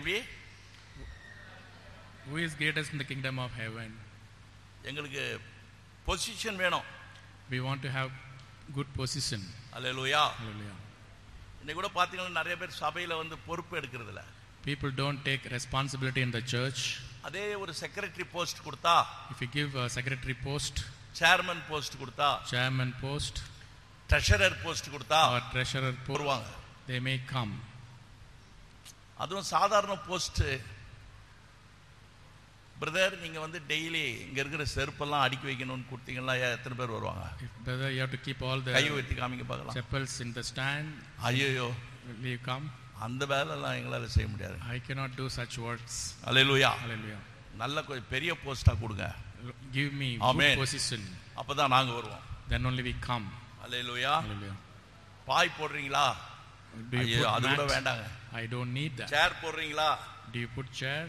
எப்படி Who is greatest in the kingdom of heaven? எங்களுக்கு position வேணும் We want to have good position. அல்லேலூயா Hallelujah. இன்னைக்கு கூட பார்த்தீங்கன்னா நிறைய பேர் சபையில் வந்து பொறுப்பு எடுக்கிறது இல்ல People don't take responsibility in the church. அதே ஒரு செக்ரட்டரி போஸ்ட் கொடுத்தா If you give a secretary post, chairman post கொடுத்தா chairman post, ட்ரெஷரர் போஸ்ட் கொடுத்தா or treasurer post, வருவாங்க they may come. அதுவும் சாதாரண போஸ்ட் பிரதர் நீங்க வந்து டெய்லி இங்க இருக்கிற செருப்பெல்லாம் அடுக்கி வைக்கணும்னு கொடுத்தீங்கன்னா எத்தனை பேர் வருவாங்க If brother, you have to keep all guy the வெட்டி காமிங்க பார்க்கலாம் chapels in the stand, ஐயோ will you come? அந்த வேலைலாம் எங்களால செய்ய முடியாது I cannot do such works. Hallelujah Hallelujah. நல்ல கொஞ்சம் பெரிய போஸ்டா கொடுங்க Give me Amen. good position. அப்பதான் நாங்க வருவோம் Then only we come. அல்லேலூயா Hallelujah. பாய் போடுறீங்களா Do you ஐயோ அது கூட put mat? வேண்டாங்க I don't need that. சேர் போடுறீங்களா Do you put chair?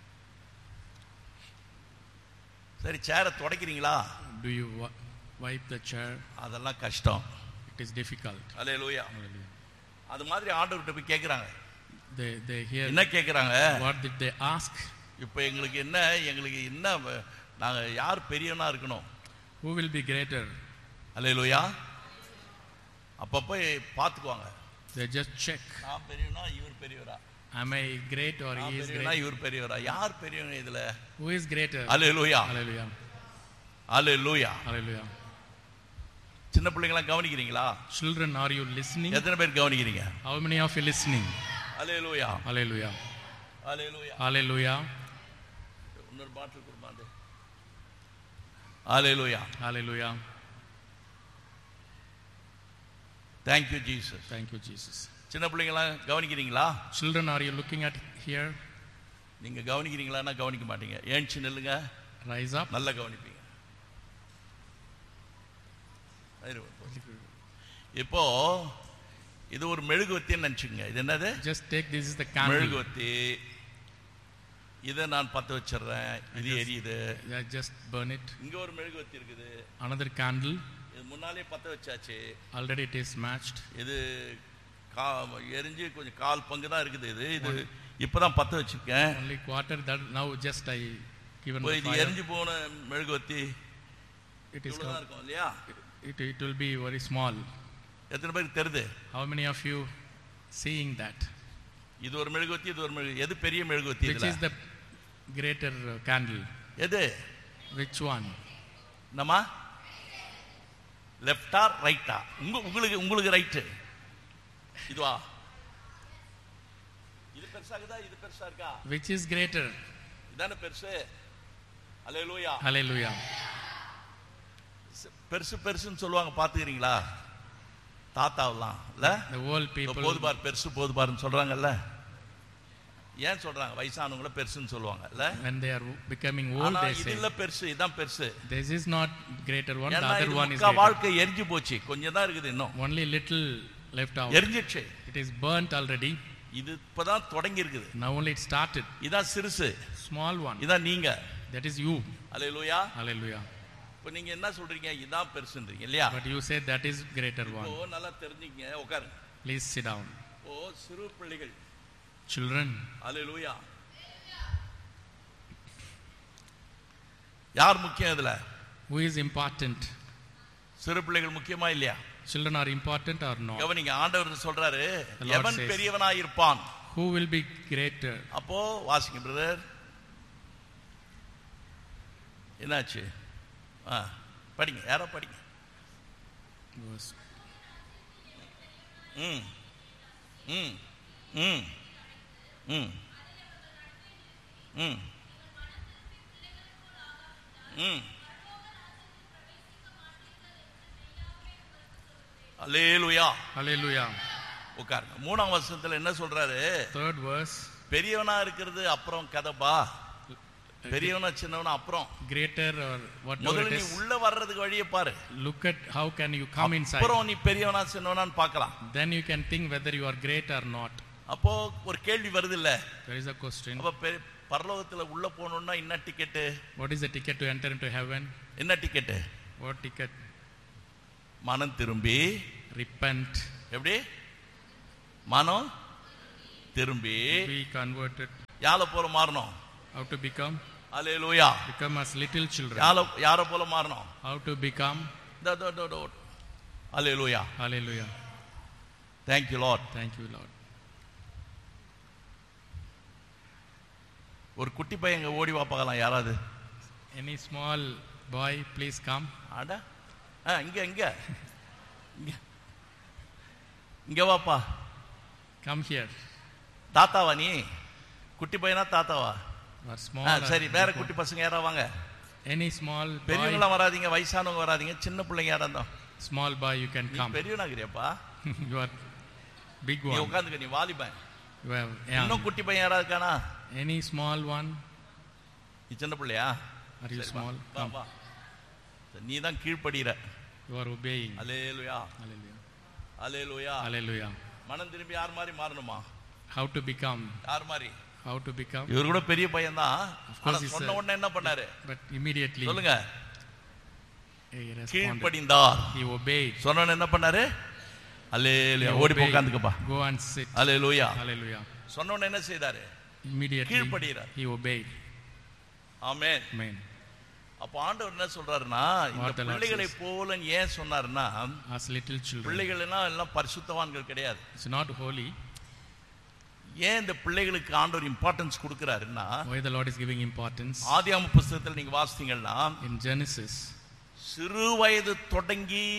சரி சேரை துடைக்கிறீங்களா Do you wi- wipe the chair? அதெல்லாம் கஷ்டம் It is difficult. Hallelujah Hallelujah. அது மாதிரி ஆண்டவர்கிட்ட போய் கேட்குறாங்க They, they hear என்ன கேட்குறாங்க what did they ask? இப்போ எங்களுக்கு என்ன எங்களுக்கு என்ன வ- நாங்க யார் பெரியவனா இருக்கணும் Who will be greater? அல்லேலூயா அப்பப்போ பார்த்துக்குவாங்க They just check. நான் பெரியவனா இவர் பெரியவரா Am I great or நான் he is பெரியவனா great? இவர் பெரியவரா யார் பெரியவங்க இதுல Who is greater? Hallelujah Hallelujah. அல்லேலூயா Hallelujah. சின்ன பிள்ளைங்களாம் கவனிக்கிறீங்களா Children, are you listening? எத்தனை பேர் கவனிக்கிறீங்க How many of you listening? Hallelujah Hallelujah. அல்லேலூயா Hallelujah. இன்னொரு பாட்டில் கொடுப்பாண்டு அல்லேலூயா Hallelujah. Thank you Jesus Thank you, Jesus. சின்ன பிள்ளைங்களாம் கவனிக்கிறீங்களா Children, are you looking at here? நீங்க கவனிக்கிறீங்களான்னா கவனிக்க மாட்டீங்க ஏன்ச்சு நில்லுங்க Rise up. நல்லா கவனிப்பீங்க இப்போ இது ஒரு மெழுகுவத்தின்னு நினைச்சுங்க இது என்னது Just take this is the candle. மெழுகுவத்தி இதை நான் பத்த வச்சிடுறேன் இது எரியுது Yeah, just burn it. இங்க ஒரு மெழுகுவத்தி இருக்குது Another candle. இது முன்னாலே பத்த வச்சாச்சு Already it is matched. இது கா எரிஞ்சு கொஞ்சம் கால் பங்கு தான் இருக்குது இது இது இப்பதான் பத்த வச்சிருக்கேன் Only quarter that now just I given இப்போ the இது fire. எரிஞ்சு போன மெழுகுவத்தி It is இவ்வளவுதான் come- இருக்கும் இல்லையா it, it will be very small. எத்தனை பேருக்கு தெரியுது How many of you seeing that? இது ஒரு மெழுகுவத்தி இது ஒரு மெழுகு எது பெரிய மெழுகுவத்தி Which இதுல is the greater uh, candle? எது Which one? நம்ம லெஃப்டா ரைட்டா உங்க உங்களுக்கு உங்களுக்கு ரைட்டு இதுவா இது பெருசாகுதா இது பெருசா இருக்கா Which is greater? இதானே பெருசு அல்லேலூயா Hallelujah. பெருசு பெருசுன்னு சொல்லுவாங்க பாத்துக்கிறீங்களா தாத்தாவெல்லாம் இல்ல The old இதோ people, போது பார் பெருசு போது பாருன்னு சொல்றாங்கல்ல ஏன் சொல்றாங்க வயசானவங்கள பெருசுன்னு சொல்லுவாங்க இல்ல when they are becoming old, ஆனா they இது say, இல்ல பெருசு இதான் பெருசு this is not greater one, the ஏன்னா other இது one is முக்கா greater. வாழ்க்கை எரிஞ்சு போச்சு கொஞ்சம் தான் இருக்குது இன்னும் Only little left out. எரிஞ்சிடுச்சு It is burnt already. இது இப்பதான் தொடங்கி இருக்குது Now only it started. இதான் சிறுசு Small one. இதான் நீங்க That is you. Hallelujah Hallelujah. இப்போ நீங்க என்ன சொல்றீங்க இதான் பெருசுன்றீங்க இல்லையா But you say that is greater இப்போ one. நல்லா தெரிஞ்சுங்க உட்காருங்க Please sit down. இப்போ சிறு பிள்ளைகள் Children, அல்லேலூயா யார் முக்கியம் இதுல who is important? சிறு பிள்ளைகள் முக்கியமா இல்லையா Children are important or not? கவனிங்க ஆண்டவர் சொல்றாரு The Lord எவன் says- பெரியவனா இருப்பான் Who will be greater? அப்போ வாசிங்க பிரதர் என்னாச்சு ஆ படிங்க யாரோ படிங்க Verse ம் ம் ம் ம் ம் ம் அல்லேலூயா Hallelujah. உட்காருங்க மூணாம் வருஷத்துல என்ன சொல்றாரு Third verse. பெரியவனா இருக்கிறது அப்புறம் கதப்பா பெரியவனா சின்னவனா அப்புறம் Greater or whatever முதல்ல it நீ is. உள்ள வர்றதுக்கு வழியை பாரு Look at how can you come inside. அப்புறம் நீ பெரியவனா சின்னவனான்னு பார்க்கலாம் Then you can think whether you are great or not. அப்போ ஒரு கேள்வி வருது இல்ல There is a question. அப்ப பெ- பரலோகத்துல உள்ள போகணும்னா என்ன ticket What is the ticket to enter into heaven? என்ன டிக்கெட்டு What ticket? மனம் திரும்பி Repent. எப்படி மனம் திரும்பி be converted. யாரை போல மாறணும் How to become? அலேலூயா Become as little children. யார யாரை போல மாறணும் How to become? அலேலூயா Hallelujah. Thank you Lord Thank you, Lord. ஒரு குட்டி பையன் இங்க ஓடி வா பார்க்கலாம் யாராவது Any small boy, please come. அட ஆ இங்க இங்க இங்க இங்க வாப்பா Come here. தாத்தாவா நீ குட்டி பையனா தாத்தாவா You are small. Ah, or சரி வேற big குட்டி பசங்க யாரா வாங்க boy. Any small boy, பெரியவங்களாம் வராதீங்க வயசானவங்க வராதீங்க சின்ன பிள்ளைங்க யாரா இருந்தோம் small boy, you can நீ come. பெரியவனாகிறியப்பா you are big நீ one. உட்காந்துக்க நீ வாலிபன் You have இன்னும் young. குட்டி பையன் யாராவது இருக்கானா Any small one? நீ சின்ன பிள்ளையா Are you சரி, வா, small? வா, Come. வா. நீ தான் கீழ்ப்படுகிற You are obeying. அலேலுயா Hallelujah. அலேலுயா Hallelujah. மனம் திரும்பி யார் மாதிரி மாறணுமா How to become? யார் மாதிரி How to become? இவர் கூட பெரிய பையன் தான் course he's சொன்ன a- உடனே என்ன பண்ணாரு But immediately சொல்லுங்க he responded. கீழ்ப்படிந்தார் He obeyed. சொன்ன உடனே என்ன பண்ணாரு He அல்லேலுயா ஓடி obeyed. உட்காந்துக்கப்பா Go and sit. அல்லேலுயா Hallelujah. சொன்ன உடனே என்ன செய்தாரு Immediately கீழ்ப்படுகிறார். he obeyed. Amen Amen. அப்ப ஆண்டவர் என்ன சொல்றாருன்னா இந்த What the Lord பிள்ளைகளை says. போல ஏன் சொன்னாருன்னா As little children. பிள்ளைகள் எல்லாம் எல்லாம் பரிசுத்தவான்கள் கிடையாது It's not holy. ஏன் இந்த பிள்ளைகளுக்கு ஆண்டவர் இம்பார்ட்டன்ஸ் கொடுக்கிறாருன்னா Why the Lord is giving importance? ஆதியாம புஸ்தகத்தில் நீங்க வாசித்தீங்கன்னா In Genesis, சிறு வயது தொடங்கி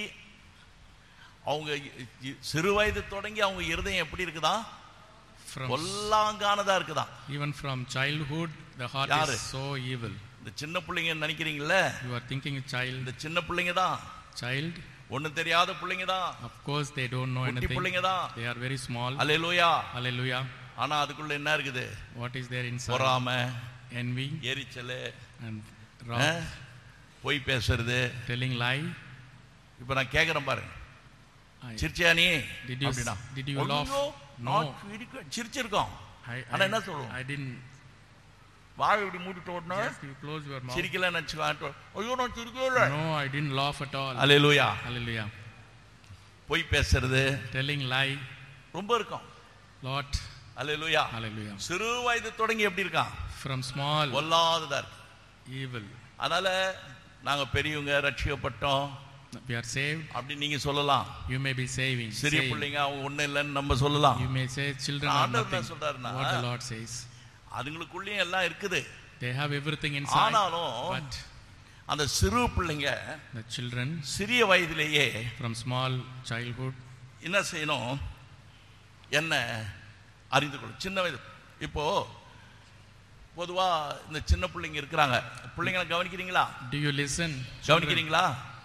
அவங்க இ- இ- சிறு வயது தொடங்கி அவங்க இருதயம் எப்படி இருக்குதா from கொல்லாங்கானதா இருக்குதா even from childhood, the heart யாரு? is so evil. இந்த சின்ன பிள்ளைங்க நினைக்கிறீங்கல்ல You are thinking a child, இந்த சின்ன பிள்ளைங்க தான் child. ஒண்ணும் தெரியாத பிள்ளைங்க தான் Of course, they don't know குட்டி anything. பிள்ளைங்க தான் They are very small. Hallelujah Hallelujah. ஆனா அதுக்குள்ள என்ன இருக்குது What is there inside? பொறாம Envy எரிச்சல் and wrath, பொய் பேசுறது telling lie. இப்ப நான் கேக்குறேன் பாருங்க I, சிரிச்சியா நீ Did you- அப்படின்னா did you laugh? ஐயோ, No. நான் சிரிக்க- சிரிச்சிருக்கோம் I, ஆனா என்ன சொல்லுவோம்? I didn't. வாய் இப்படி மூடிட்டு ஓடணும் Just you close your mouth. சிரிக்கல நினைச்சுக்கோ ஐயோ நான் சிரிக்கவே இல்லை No, I didn't laugh at all. Hallelujah Hallelujah. பொய் பேசுறது Telling lie. ரொம்ப இருக்கும் Lord. அலையலூயா Hallelujah. சிறு வயது தொடங்கி எப்படி இருக்கான் From small கொல்லாததா இருக்கு evil, அதனால நாங்க பெரியவங்க ரட்சிக்கப்பட்டோம் we are saved. அப்படி நீங்க சொல்லலாம் You may be saving. சிறிய saved. பிள்ளைங்க அவங்க ஒண்ணு இல்லைன்னு நம்ம சொல்லலாம் You may say children are ஆண்டவர் என்ன nothing. சொல்றாருன்னா What the Lord says. அதுங்களுக்குள்ளேயும் எல்லாம் இருக்குது They have everything inside. ஆனாலும் But அந்த சிறு பிள்ளைங்க the children சிறிய வயதிலேயே from small childhood, என்ன செய்யணும் என்ன அறிந்து கொள்ளும் சின்ன வயது இப்போ பொதுவா இந்த சின்ன பிள்ளைங்க இருக்கிறாங்க பிள்ளைங்களை கவனிக்கிறீங்களா do you listen? Children, கவனிக்கிறீங்களா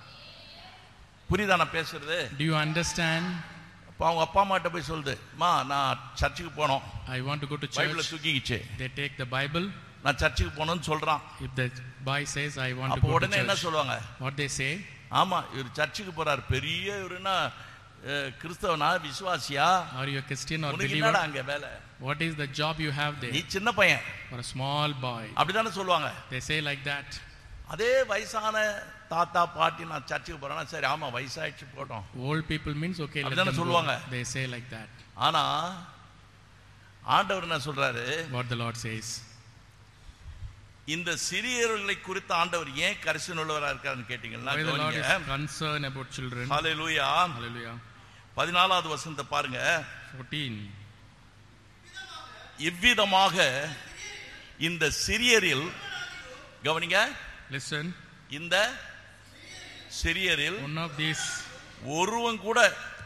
புரியுதா நான் பேசுறது do you understand? இப்போ அவங்க அப்பா அம்மாட்ட போய் சொல்லுது மா நான் சர்ச்சுக்கு போனோம் I want to go to பைபிளை church. தூக்கிக்கிச்சு They take the Bible. நான் சர்ச்சுக்கு போகணும்னு சொல்றான் If the boy says, I want to அப்போ go to உடனே என்ன church, சொல்லுவாங்க what they say? ஆமா இவர் சர்ச்சுக்கு போறாரு பெரிய இவருன்னா அஹ், கிறிஸ்தவனா விசுவாசியா Are you a Christian or உனக்கு என்னடா believer? அங்க வேலை What is the job you have நீ there? சின்ன பையன் For a small boy. அப்படிதானே சொல்லுவாங்க They say like that. அதே வயசான தாத்தா பாட்டி நான் சர்ச்சுக்கு போறேன்னா சரி ஆமா வயசாயிடுச்சு போட்டோம் Old people means okay, let அப்படிதானே them go. சொல்லுவாங்க. They say like that. ஆனா ஆண்டவர் என்ன சொல்றாரு What the Lord says. இந்த சிறியவர்களை குறித்த ஆண்டவர் ஏன் கரிசன் உள்ளவரா இருக்காருன்னு கேட்டீங்கன்னா Why the Lord is கவனிங்க. concerned about children. Hallelujah Hallelujah. பதினாலாவது வசனத்தை பாருங்க 14. இவ்விதமாக இந்த சிறியரில் கவனிங்க Listen. இந்த சிறியரில் One of these ஒருவன் கூட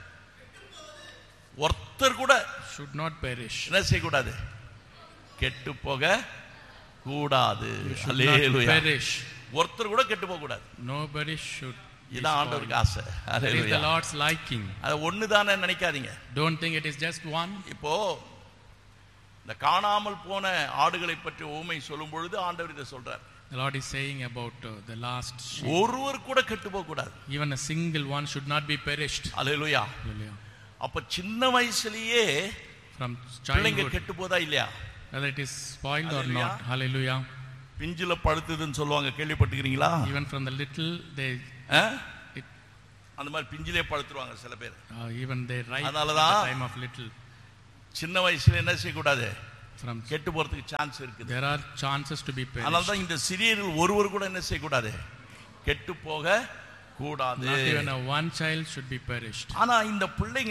ஒருத்தர் கூட should not perish. என்ன செய்யக்கூடாது கெட்டு போக கூடாது You should hallelujah. not perish. ஒருத்தர் கூட கெட்டு போக கூடாது Nobody should. be இதான் spoiled. ஆண்டவருக்கு ஆசை It is the hallelujah. Lord's liking. அது ஒண்ணுதானே நினைக்காதீங்க Don't think it is just one. இப்போ இந்த காணாமல் போன ஆடுகளை பற்றி ஊமை சொல்லும் பொழுது ஆண்டவர் இதை சொல்றார் The Lord is saying about uh, the last sheep. ஒருவர் கூட கெட்டு போக கூடாது Even a single one should not be perished. Hallelujah Hallelujah. அப்ப சின்ன வயசுலயே From பிள்ளைங்க childhood, கெட்டு போதா இல்லையா whether it is spoiled or Hallelujah. not. Hallelujah. பிஞ்சில பழுத்துதுன்னு சொல்லுவாங்க கேள்விப்பட்டுக்கிறீங்களா Even from the little, they ah? it, அந்த மாதிரி பிஞ்சிலே பழுத்துருவாங்க சில பேர் uh, even they ripe at the அதனாலதான் time of little. சின்ன வயசுல என்ன செய்யக்கூடாது From கெட்டு போறதுக்கு சான்ஸ் இருக்குது there are chances to be அதனால perished. தான் இந்த சிறியர்கள் ஒருவர் கூட என்ன செய்யக்கூடாது கெட்டு போக கூடாது Not even a one child should be perished. ஆனா இந்த பிள்ளைங்க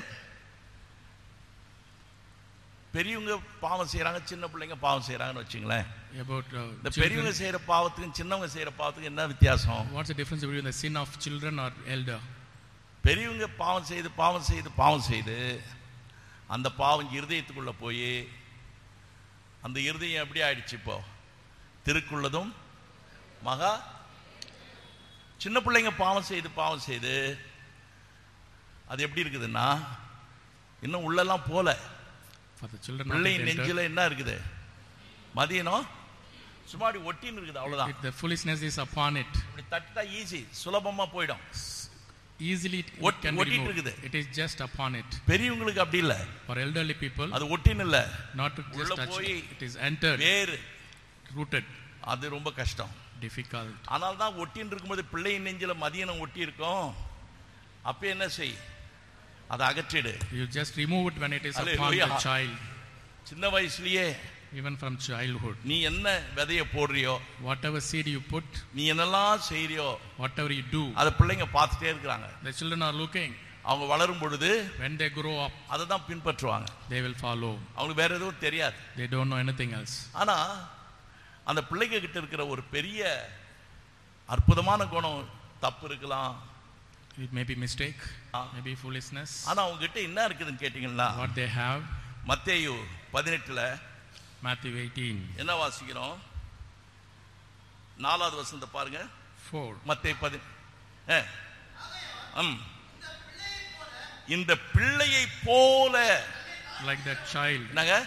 பெரியவங்க பாவம் செய்றாங்க சின்ன பிள்ளைங்க பாவம் செய்றாங்கன்னு வச்சுங்களேன் About uh, இந்த children, பெரியவங்க செய்யற பாவத்துக்கும் சின்னவங்க செய்யற பாவத்துக்கும் என்ன வித்தியாசம் what's the difference between the sin of children or elder? பெரியவங்க பாவம் செய்து பாவம் செய்து பாவம் செய்து அந்த பாவம் இருதயத்துக்குள்ள போய் அந்த இருதயம் எப்படி ஆயிடுச்சு இப்போ திருக்குள்ளதும் மகா சின்ன பிள்ளைங்க பாவம் செய்து பாவம் செய்து அது எப்படி இருக்குதுன்னா இன்னும் உள்ளெல்லாம் போல For the children not பிள்ளை yet entered, நெஞ்சில என்ன இருக்குது மதியனம் சும்மாடி ஒட்டின்னு இருக்குது அவ்வளவுதான் it- the foolishness is upon it. இப்படி தட்டா ஈஸி சுலபமா போயிடும் Easily it, it ஒட்டி- can be ஒட்டிட்டு removed. இருக்குது. It is just upon it. பெரியவங்களுக்கு அப்படி இல்ல For elderly people, அது ஒட்டின்னு இல்ல not to உள்ள just touch போய் it. It is entered, வேறு rooted, அது ரொம்ப கஷ்டம் difficult. ஆனால் தான் ஒட்டின்னு இருக்கும்போது பிள்ளை நெஞ்சில மதியனம் ஒட்டி இருக்கும் அப்ப என்ன செய் அதை அகற்றிடு You just remove it when it is upon Hallelujah. the child, சின்ன வயசுலயே even from childhood. நீ என்ன விதைய போடுறியோ Whatever seed you put, நீ என்னெல்லாம் செய்றியோ whatever you do, அதை பிள்ளைங்க பார்த்துட்டே இருக்கிறாங்க the children are looking. அவங்க வளரும் பொழுது When they grow up, அதை தான் பின்பற்றுவாங்க they will follow. அவங்களுக்கு வேற எதுவும் தெரியாது They don't know anything else. ஆனா அந்த பிள்ளைங்க கிட்ட இருக்கிற ஒரு பெரிய அற்புதமான குணம் தப்பு இருக்கலாம் It may be mistake, Ah. maybe foolishness. ஆனா அவங்க கிட்ட என்ன இருக்குதுன்னு கேட்டீங்கன்னா What they have, மத்தேயு பதினெட்டுல Matthew 18, என்ன வாசிக்கிறோம் நாலாவது வசந்த பாருங்க 4. மத்தேயு பதி ஏ, ம். இந்த பிள்ளையை போல Like that child, என்னங்க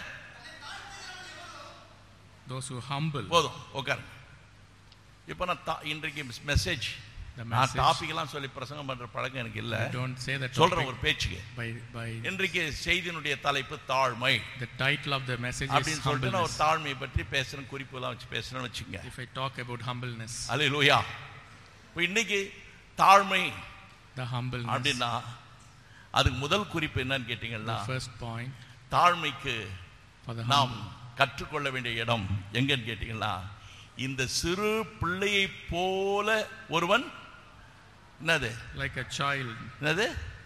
those who humble போதும் உட்காருங்க இப்போ நான் தா- இன்றைக்கு மெசேஜ் the நான் message. டாபிக் எல்லாம் சொல்லி பிரசங்கம் பண்ற பழக்கம் எனக்கு இல்ல I don't say that சொல்றேன் topic ஒரு பேச்சுக்கு by, by இன்றைக்கு செய்தியினுடைய தலைப்பு தாழ்மை the title of the message is அப்படின்னு சொல்லிட்டு நான் ஒரு humbleness. தாழ்மையை பற்றி பேசுறேன் குறிப்பு எல்லாம் வச்சு பேசுறேன்னு வச்சுங்க If I talk about humbleness, அல்லேலூயா இப்போ இன்னைக்கு தாழ்மை the humbleness, அப்படின்னா அதுக்கு முதல் குறிப்பு என்னன்னு கேட்டீங்கன்னா the first point தாழ்மைக்கு for the நாம் humble, கற்றுக்கொள்ள வேண்டிய இடம் எங்கன்னு கேட்டீங்கன்னா இந்த சிறு பிள்ளையை போல ஒருவன் என்னது like a child. என்னது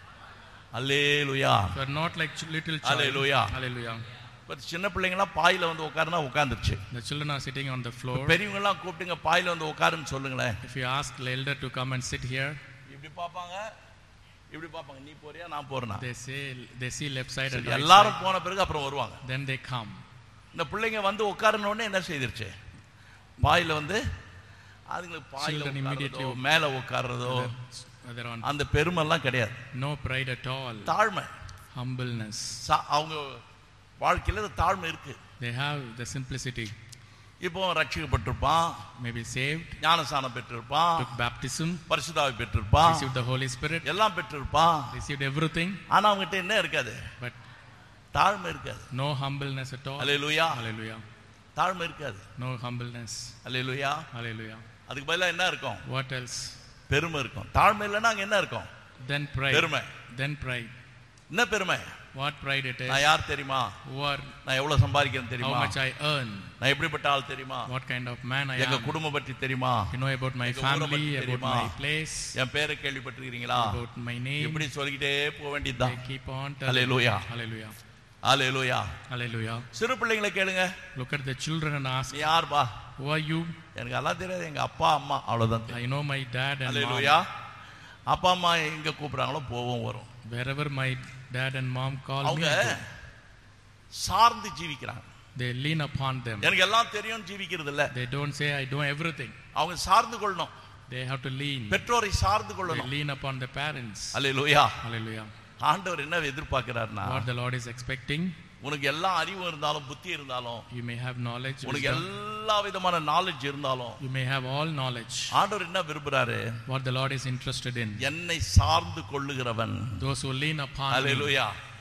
அல்லேலுயா You are not like ch- little child. Hallelujah. Hallelujah. இப்போ சின்ன பிள்ளைங்களாம் பாயில வந்து உட்காருனா உட்காந்துருச்சு The children are sitting on the floor. பெரியவங்க எல்லாம் கூப்பிட்டுங்க பாயில வந்து உட்காருன்னு சொல்லுங்களேன் If you ask the elder to come and sit here, இப்படி பார்ப்பாங்க இப்படி பார்ப்பாங்க நீ போறியா நான் போறேனா they say they see left side and சரி, right எல்லாரும் side. போன பிறகு அப்புறம் வருவாங்க Then they come. இந்த பிள்ளைங்க வந்து உட்காருன உடனே என்ன செய்திருச்சு பாயில வந்து அதுங்களுக்கு பாயில Children immediately உட்கார்றதோ, மேல உட்கார்றதோ Whether, whether on அந்த பெருமைலாம் கிடையாது no pride at all, தாழ்மை humbleness. சா- அவங்க வாழ்க்கையில இந்த தாழ்மை இருக்கு They have the simplicity. இப்போ ரட்சிக்கப்பட்டிருப்பான் Maybe saved, ஞானசானம் பெற்றிருப்பான் took baptism, பரிசுதாவை பெற்றிருப்பான் received the Holy Spirit, எல்லாம் பெற்றிருப்பான் received everything, ஆனா அவங்ககிட்ட என்ன இருக்காது but தாழ்மை இருக்காது no humbleness at all. Hallelujah Hallelujah. தாழ்மை இருக்காது No humbleness. அல்லேலூயா Hallelujah. அதுக்கு பதிலா என்ன இருக்கும் What else? பெருமை இருக்கும் தாழ்மை இல்லைன்னா அங்க என்ன இருக்கும் Then pride. பெருமை Then pride. என்ன பெருமை What pride it is? நான் யார் தெரியுமா Who are, நான் எவ்வளவு சம்பாதிக்கிறேன் how தெரியுமா much I earn, நான் எப்படிப்பட்ட ஆள் தெரியுமா what kind of man I எங்க am. குடும்பம் பற்றி தெரியுமா You know about my எங்க ஊரை family, பத்தி about தெரியுமா? my place, என் பேரை கேள்விப்பட்டிருக்கிறீங்களா about my name. இப்படி சொல்லிக்கிட்டே போக I வேண்டியதுதான் keep on telling. Hallelujah. Hallelujah. அல்லேலூயா Hallelujah. சிறு பிள்ளைங்களை கேளுங்க Look at the children and ask, நீ யார்பா Who are you? எனக்கு எல்லாம் தெரியாது எங்க அப்பா அம்மா அவ்வளவுதான் தெரியும். I know my dad and hallelujah mom. அப்பா அம்மா எங்க கூப்பிடுறாங்களோ போவோம் வரும் Wherever my dad and mom call me, அவங்க I go. சார்ந்து ஜீவிக்கிறாங்க they lean upon them. எனக்கு எல்லாம் தெரியும் ஜீவிக்கிறது இல்ல They don't say, I know everything. அவங்க சார்ந்து கொள்ளணும் They have to lean. பெற்றோரை சார்ந்து They கொள்ளணும் lean upon the parents. Hallelujah Hallelujah. ஆண்டவர் என்ன எதிர்பார்க்கிறாருன்னா What the Lord is expecting, உனக்கு எல்லா அறிவும் இருந்தாலும் புத்தி இருந்தாலும் you may have knowledge, உனக்கு wisdom. எல்லா விதமான நாலேஜ் இருந்தாலும் You may have all knowledge. ஆண்டவர் என்ன விரும்புறாரு What the Lord is interested in. என்னை சார்ந்து கொள்ளுகிறவன் Those who lean upon me, அல்லேலூயா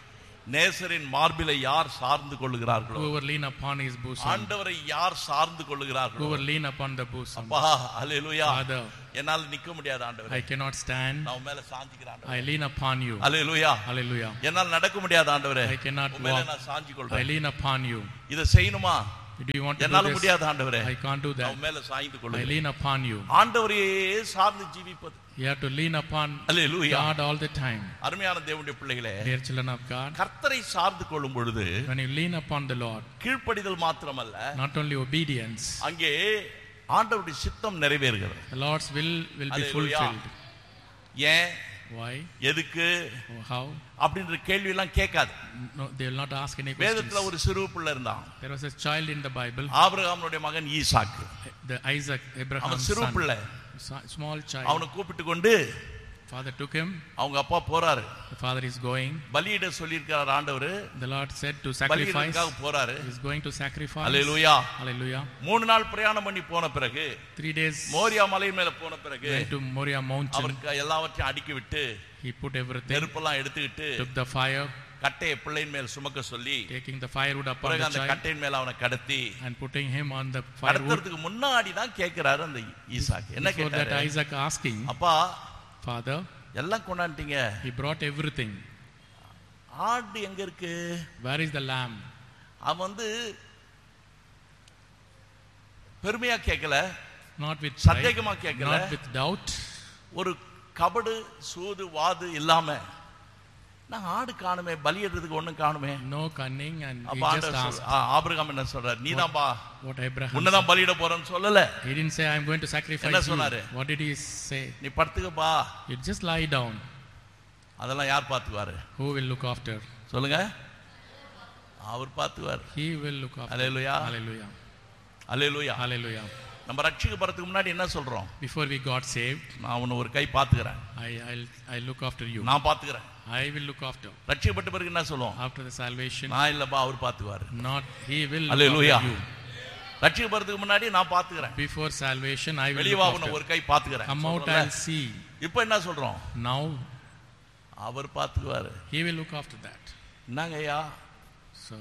நேசரின் மார்பிலை யார் சார்ந்து கொள்ளுகிறார்களோ Whoever lean upon his bosom. ஆண்டவரை யார் சார்ந்து கொள்ளுகிறார்களோ Whoever lean upon the bosom. அப்பா அல்லேலூயா Father, என்னால் நிக்க முடியாது ஆண்டவரே I cannot stand. நான் உன் மேல சாஞ்சிக்கிறேன் I lean upon you. Hallelujah Hallelujah. என்னால் நடக்க முடியாது ஆண்டவரே I cannot உன் மேல walk. நான் சாஞ்சி I கொள்றேன் lean upon you. இதை செய்யணுமா Do you want to என்னால do this? முடியாது ஆண்டவரே I can't do நான் that. உன் மேல சாய்ந்து I கொள்ளுகிறேன் lean upon you. ஆண்டவரையே சார்ந்து ஜீவிப்பது You have to lean upon hallelujah God all the time. அருமையான தேவனுடைய பிள்ளைகளே Dear children of God, கர்த்தரை சார்ந்து கொள்ளும் பொழுது when you lean upon the Lord, கீழ்ப்படிதல் மாத்திரமல்ல not only obedience, அங்கே ஆண்டவருடைய சித்தம் நிறைவேறுகிறது the Lord's will will be Hallelujah. fulfilled. ஏன் Why? எதுக்கு Or how? அப்படின்ற கேள்வி எல்லாம் கேட்காது No, they will not ask any questions. வேதத்துல ஒரு சிறு பிள்ளை இருந்தான் There was a child in the Bible, ஆபிரகாமுடைய மகன் ஈசாக்கு the Isaac, அவன் Abraham's சிறு son. பிள்ளை Sa- Small child. அவனை கூப்பிட்டு கொண்டு Father took him. அவங்க அப்பா போறாரு The father is going. பலியிட சொல்லியிருக்கிறார் ஆண்டவர் The Lord said to sacrifice. பலியிடறதுக்காக போறாரு He is going to sacrifice. Hallelujah Hallelujah. மூணு நாள் பிரயாணம் பண்ணி போன பிறகு Three days மோரியா மலை மேல போன பிறகு went to Moriah mountain. அவருக்கு எல்லாவற்றையும் அடுக்கி விட்டு He put everything, நெருப்பெல்லாம் எடுத்துக்கிட்டு took the fire, கட்டையை பிள்ளையின் மேல் சுமக்க சொல்லி taking the firewood upon பிறகு the அந்த child கட்டையின் மேல அவனை கடத்தி and putting him on the firewood. கடத்துறதுக்கு முன்னாடி தான் கேட்கிறாரு அந்த ஈசாக்கு என்ன Before that, கேட்டாரு Isaac asking, அப்பா Father, எல்லாம் கொண்டாண்டிங்க he brought everything. ஆடு எங்க இருக்கு Where is the lamb? அவன் வந்து பெருமையா கேட்கல Not with pride, சந்தேகமா கேட்கல not with doubt. ஒரு கபடு சூது வாது இல்லாம நான் ஆடு காணுமே பலியிடுறதுக்கு ஒண்ணும் காணுமே No cunning, and he அப்ப just ஆண்டவர் asked சொல்- ஆ, ஆபிரகாம் என்ன சொல்றாரு நீதான்பா what Abraham உன்னதான் பலியிட போறேன்னு சொல்லல said. He didn't say, I'm going to sacrifice என்ன you. சொன்னாரு? What did he say? நீ படுத்துக்கப்பா You just lie down. அதெல்லாம் யார் பார்த்துக்குவாரு Who will look after? சொல்லுங்க அவர் பார்த்துக்குவார் He will look after. Hallelujah. Hallelujah. அல்லேலூயா Hallelujah. நம்ம ரட்சிக்கப்படுறதுக்கு முன்னாடி என்ன சொல்றோம் Before we got saved, நான் உன்னை ஒரு கை பார்த்துக்கிறேன் I, I'll, I'll look after you. நான் பார்த்துக்கிறேன் I will look after. ரட்சிக்கப்பட்ட பிறகு என்ன சொல்லுவோம் After the salvation, நான் இல்லப்பா அவர் பார்த்துக்குவாரு not he will look Hallelujah. after you. ரட்சிக்கப்படுறதுக்கு முன்னாடி நான் பார்த்துக்கிறேன் Before salvation, I will வெளியே look வா உன்னை after. ஒரு கை பார்த்துக்கிறேன் Come out, சொல்றோம்ல? I'll see. இப்போ என்ன சொல்றோம் Now, our பார்த்துக்குவாரு he will look after that. என்னங்க ஐயா So,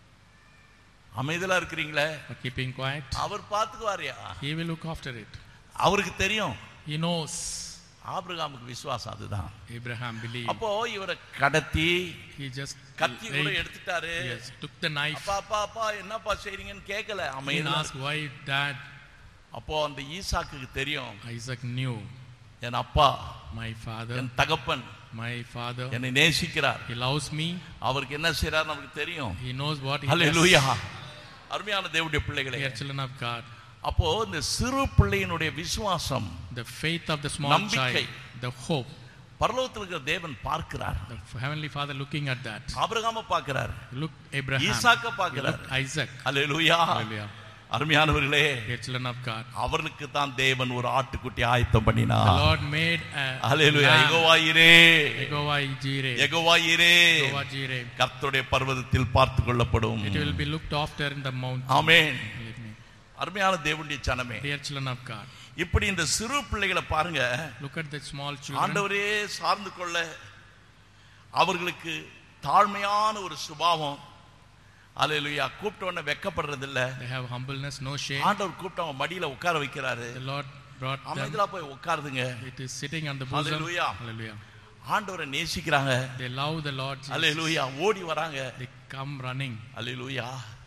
அமைதலா இருக்கிறீங்களே for keeping quiet, our பார்த்துக்குவாருயா he will look after it. அவருக்கு தெரியும் He knows. ஆபிரகாமுக்கு விசுவாசம் அதுதான் Abraham believed. அப்போ இவரை கடத்தி He just கத்தி கூட laid- எடுத்துட்டாரு yes, took the knife அப்பா அப்பா அப்பா என்னப்பா செய்றீங்கன்னு கேட்கல and அமைதலா asked why dad அப்போ அந்த ஈசாக்குக்கு தெரியும் Isaac knew என் அப்பா my father, என் தகப்பன் my father, என்னை நேசிக்கிறார் he loves me. அவருக்கு என்ன செய்றார் நமக்கு தெரியும் He knows what he hallelujah does. அருமையான தேவனுடைய பிள்ளைகளே Dear children of God, அப்போ இந்த சிறு பிள்ளையினுடைய விசுவாசம் the faith of the small நம்பிக்கை. child, the hope, பரலோகத்தில் இருக்கிற தேவன் பார்க்கிறார் the heavenly father looking at that. ஆபிரகாம பார்க்கிறார் Look Abraham, ஈசாக்க he பார்க்கிறார் looked Isaac. ஹalleluya Hallelujah. அருமையானவர்களே Dear children of God, அவர்களுக்கு தான் தேவன் ஒரு ஆட்டுக்குட்டி ஆயத்தம் the பண்ணினார் Lord made a hallelujah lamb. எகோவாயிரே Jehovah Jireh, எகோவாயிரே Jehovah Jireh. கர்த்தருடைய பர்வதத்தில் பார்த்து கொள்ளப்படும் It will be looked after in the mountain. Amen Believe me. அருமையான தேவனுடைய சனமே Dear children of God, இப்படி இந்த சிறு பிள்ளைகளை பாருங்க look at the small children. ஆண்டவரே சார்ந்து கொள்ள அவர்களுக்கு தாழ்மையான ஒரு சுபாவம் அல்லேலூயா கூப்பிட்ட உடனே வெக்கப்படுறது இல்ல They have humbleness, no shame. ஆண்டவர் கூப்பிட்டு அவன் மடியில உட்கார வைக்கிறாரு The Lord brought them. அமைதியா போய் உட்காருதுங்க It is sitting on the bosom. Hallelujah. Hallelujah. ஆண்டவரை நேசிக்கிறாங்க They love the Lord Jesus. அல்லேலூயா ஓடி வராங்க They come running. அல்லேலூயா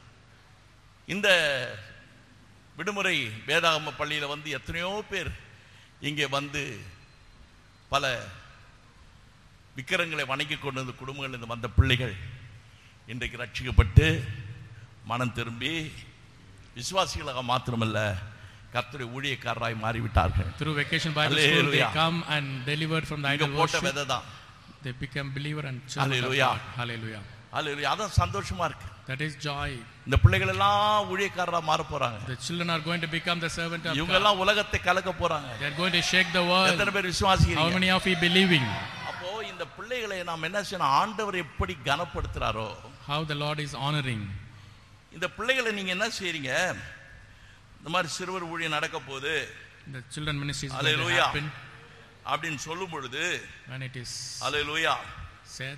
இந்த விடுமுறை வேதாகம பள்ளியில வந்து எத்தனையோ பேர் இங்கே வந்து பல விக்கிரங்களை வணங்கி கொண்டு வந்த குடும்பங்கள் இந்த வந்த பிள்ளைகள் இன்றைக்கு ரட்சிக்கப்பட்டு மனம் திரும்பி விசுவாசிகளாக மாத்திரமல்ல கர்த்தருடைய ஊழியக்காரராய் மாறிவிட்டார்கள் Through Vacation Bible School, they Hallelujah. come and delivered from the இங்க idol போட்ட worship. விதை தான் They become believer and children of Hallelujah. God. Hallelujah. அல்லேலூயா அதான் சந்தோஷமா இருக்கு That is joy. இந்த பிள்ளைகள் எல்லாம் ஊழியக்காரரா மாற போறாங்க The children are going to become the servant of இவங்க God. எல்லாம் உலகத்தை கலக்க போறாங்க They are going to shake the world. எத்தனை பேர் How விசுவாசிக்கிறீங்க many of you believing? அப்போ இந்த பிள்ளைகளை நாம் என்ன செய்யணும் ஆண்டவர் எப்படி கனப்படுத்துறாரோ How the Lord is honoring. இந்த பிள்ளைகளை நீங்க என்ன செய்றீங்க இந்த மாதிரி சிறுவர் ஊழியம் நடக்க போகுது The children ministry is going to Hallelujah. happen அப்படின்னு சொல்லும் பொழுது when it is hallelujah said.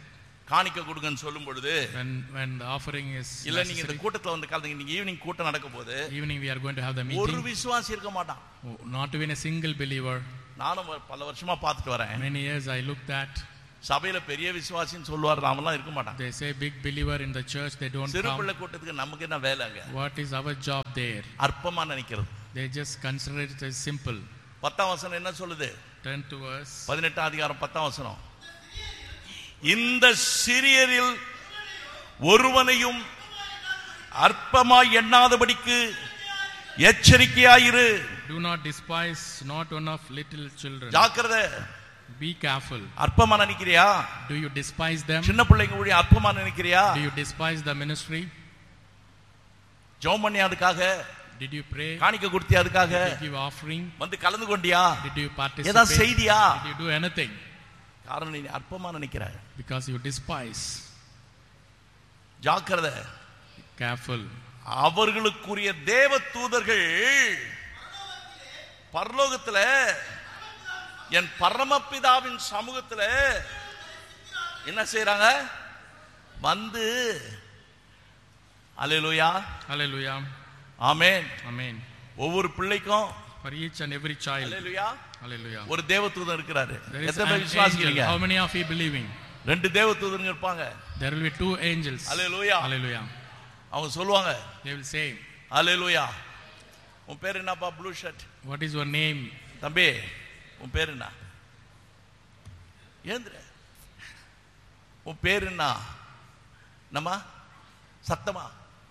காணிக்க கொடுங்கன்னு சொல்லும் பொழுது When, when the offering is இல்ல நீங்க இந்த necessary, கூட்டத்துல வந்து கலந்துங்க நீங்க ஈவினிங் கூட்டம் நடக்க போது evening we are going to have the ஒரு meeting. விசுவாசி இருக்க மாட்டான் Oh, Not even a single believer. நானும் பல வருஷமா பார்த்துட்டு வரேன் Many years I looked at, சபையில பெரிய விசுவாசின்னு சொல்லுவார் நாமெல்லாம் இருக்க மாட்டான் they say big believer in the church, they don't சிறு come. பிள்ளை கூட்டத்துக்கு நமக்கு என்ன வேலைங்க What is our job there? அற்பமா நினைக்கிறது They just consider it as simple. பத்தாம் வசனம் என்ன சொல்லுது Turn to us. பதினெட்டாம் அதிகாரம் பத்தாம் வசனம் இந்த சிறியரில் ஒருவனையும் அற்பமாய் எண்ணாதபடிக்கு எச்சரிக்கையாயிரு Do not despise not one of little children. ஜாக்கிரதை Be careful. அற்பமா நினைக்கிறியா Do you despise them? சின்ன பிள்ளைங்க ஊழிய அற்பமா நினைக்கிறியா Do you despise the ministry? ஜெபம் பண்ணி அதுக்காக Did you pray? காணிக்க கொடுத்தியா அதுக்காக Did you give offering? வந்து கலந்து கொண்டியா Did you ஏதாவது participate? செய்தியா Did you do anything? காரணம் நீ அற்பமா நினைக்கிற Because you despise. ஜாக்கிரதை Careful. அவர்களுக்குரிய தேவ தூதர்கள் பரலோகத்துல என் பரமபிதாவின் சமூகத்துல என்ன செய்றாங்க வந்து அல்லேலூயா Hallelujah. ஆமென் Amen. ஒவ்வொரு பிள்ளைக்கும் For each and every child. Hallelujah Hallelujah. ஒரு தேவதூதன் இருக்கிறாரு There is எத்தனை an பேர் angel. விசுவாசிக்கிறீங்க How many of you believing? ரெண்டு தேவதூதனுங்க இருப்பாங்க There will be two angels. Hallelujah Hallelujah. அவங்க சொல்லுவாங்க They will say, அல்லேலூயா உன் பேர் என்னப்பா blue shirt What is your name? தம்பி உன் பேர் என்ன ஏந்திர உன் பேர் என்ன நம்ம சத்தமா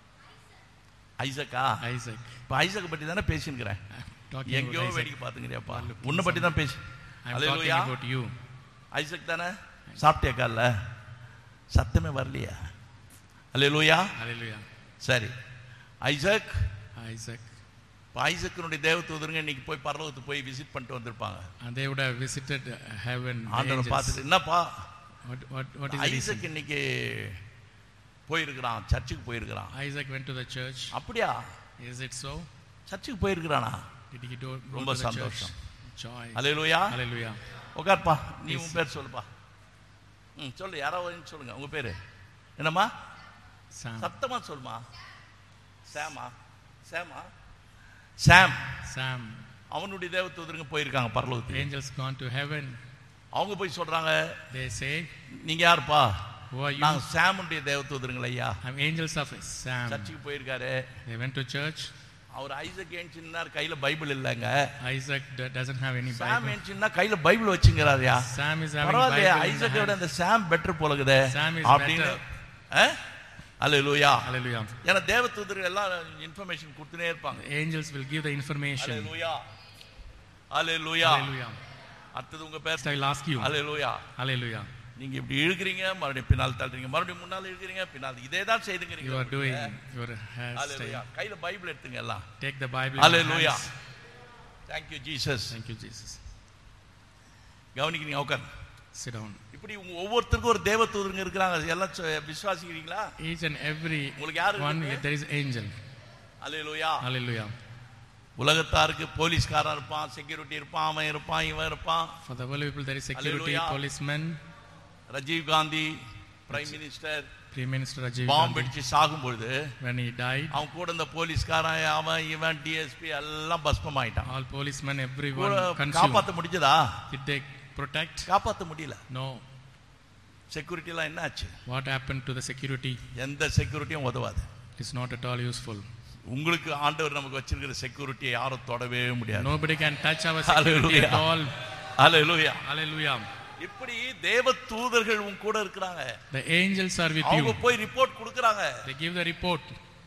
ஐசக்கா Isaac. இப்ப ஐசக் பத்தி தானே பேசினுக்கிறேன் I'm talking எங்கேயோ about Isaac. வேடிக்கை பாத்துக்கிறியாப்பா Looking உன்னை பத்தி தான் பேசி I'm talking அல்லேலூயா about you. ஐசக் தானே சாப்பிட்டியா கால்ல சத்தமே வரலையா அல்லேலூயா Hallelujah. சரி ஐசக் Isaac. இப்ப ஐசக்கினுடைய தேவதூதருங்க இன்னைக்கு போய் பரலோகத்துக்கு போய் விசிட் பண்ணிட்டு வந்திருப்பாங்க And they would have visited uh, heaven. the ஆண்டவரை angels. பார்த்துட்டு என்னப்பா What, what, what is the reason? Isaac இன்னைக்கு போயிருக்கிறான் சர்ச்சுக்கு போயிருக்கிறான் Isaac went to the church. அப்படியா Is it so? சர்ச்சுக்கு போயிருக்கிறானா Did he do, go ரொம்ப to the church? சந்தோஷம். Joy. அலையலூயா Hallelujah. உட்கார்ப்பா நீ உன் Yes. பேர் சொல்லுப்பா ம் சொல்லு யாராவது சொல்லுங்க உங்க பேரு என்னம்மா Sam. சத்தமா சொல்லுமா சாமா சாமா சாம் Sam. அவனுடைய தேவதூதருங்க போயிருக்காங்க பரலோகத்துக்கு Angels gone to heaven. அவங்க போய் சொல்றாங்க They say, நீங்க யாருப்பா Who are you? நாங்க சாமுடைய தேவதூதருங்கள் ஐயா I'm angels of Sam. சர்ச்சுக்கு போயிருக்காரு They went to church. அவர் ஐசக் ஏன்ச்சின்னார் கையில பைபிள் இல்லைங்க Isaac d- doesn't have any Sam Bible. ஏன்ச்சின்னா கையில பைபிள் வச்சுங்கிறாருயா Sam is having பரவாயில்லையா Bible in the ஐசக்கை விட hand. அந்த சாம் பெட்டர் போலகுதே Sam is அப்படின்னு அல்லேலூயா Hallelujah. ஏன்னா தேவதூதர்கள் எல்லாம் இன்ஃபர்மேஷன் கொடுத்துனே இருப்பாங்க The angels will give the information. Hallelujah hallelujah Hallelujah. அடுத்தது உங்க பேர் Next I will ask you. Hallelujah Hallelujah. நீங்க இப்படி இழுக்கிறீங்க மறுபடியும் பின்னால் தள்ளுறீங்க மறுபடியும் முன்னால் இழுக்கிறீங்க பின்னால் இதே தான் செய்துங்கிறீங்க You are doing your அல்லேலூயா hairstyle. கையில பைபிள் எடுத்துங்க எல்லாம் Take the Bible in your அல்லேலூயா hands. Thank you Jesus Thank you, Jesus. கவனிக்கிறீங்க உட்கார் Sit down. இப்படி உங்க ஒவ்வொருத்தருக்கும் ஒரு தேவதூதருங்க இருக்கிறாங்க எல்லாம் சொ- விசுவாசிக்கிறீங்களா Each and every உங்களுக்கு யாரு one, இருக்கு? there is angel. Hallelujah Hallelujah. உலகத்தாருக்கு போலீஸ்காரன் இருப்பான் செக்யூரிட்டி இருப்பான் அவன் இருப்பான் இவன் இருப்பான் For the world people, there is security, Hallelujah. policemen, Rajiv Gandhi prime minister Prime Minister Rajiv பாம்பு Gandhi. அடிச்சு சாகும் பொழுது When he died, அவன் கூட இந்த போலீஸ்காரன் அவன் இவன் டிஎஸ்பி எல்லாம் பஸ்பம் ஆயிட்டான் all policemen, கூட everyone consumed. காப்பாத்த முடிஞ்சதா Did they protect? காப்பாத்த முடியல No. செக்யூரிட்டி எல்லாம் என்ன ஆச்சு What happened to the security? எந்த செக்யூரிட்டியும் உதவாது It's not at all useful. உங்களுக்கு ஆண்டவர் நமக்கு வச்சிருக்கிற செக்யூரிட்டியை யாரும் தொடவே முடியாது Nobody can touch our security at Hallelujah. all. Hallelujah Hallelujah. இப்படி தேவ தூதர்கள் உன் கூட இருக்கிறாங்க The angels are with அவங்க you. போய் ரிப்போர்ட் கொடுக்கறாங்க They give the report.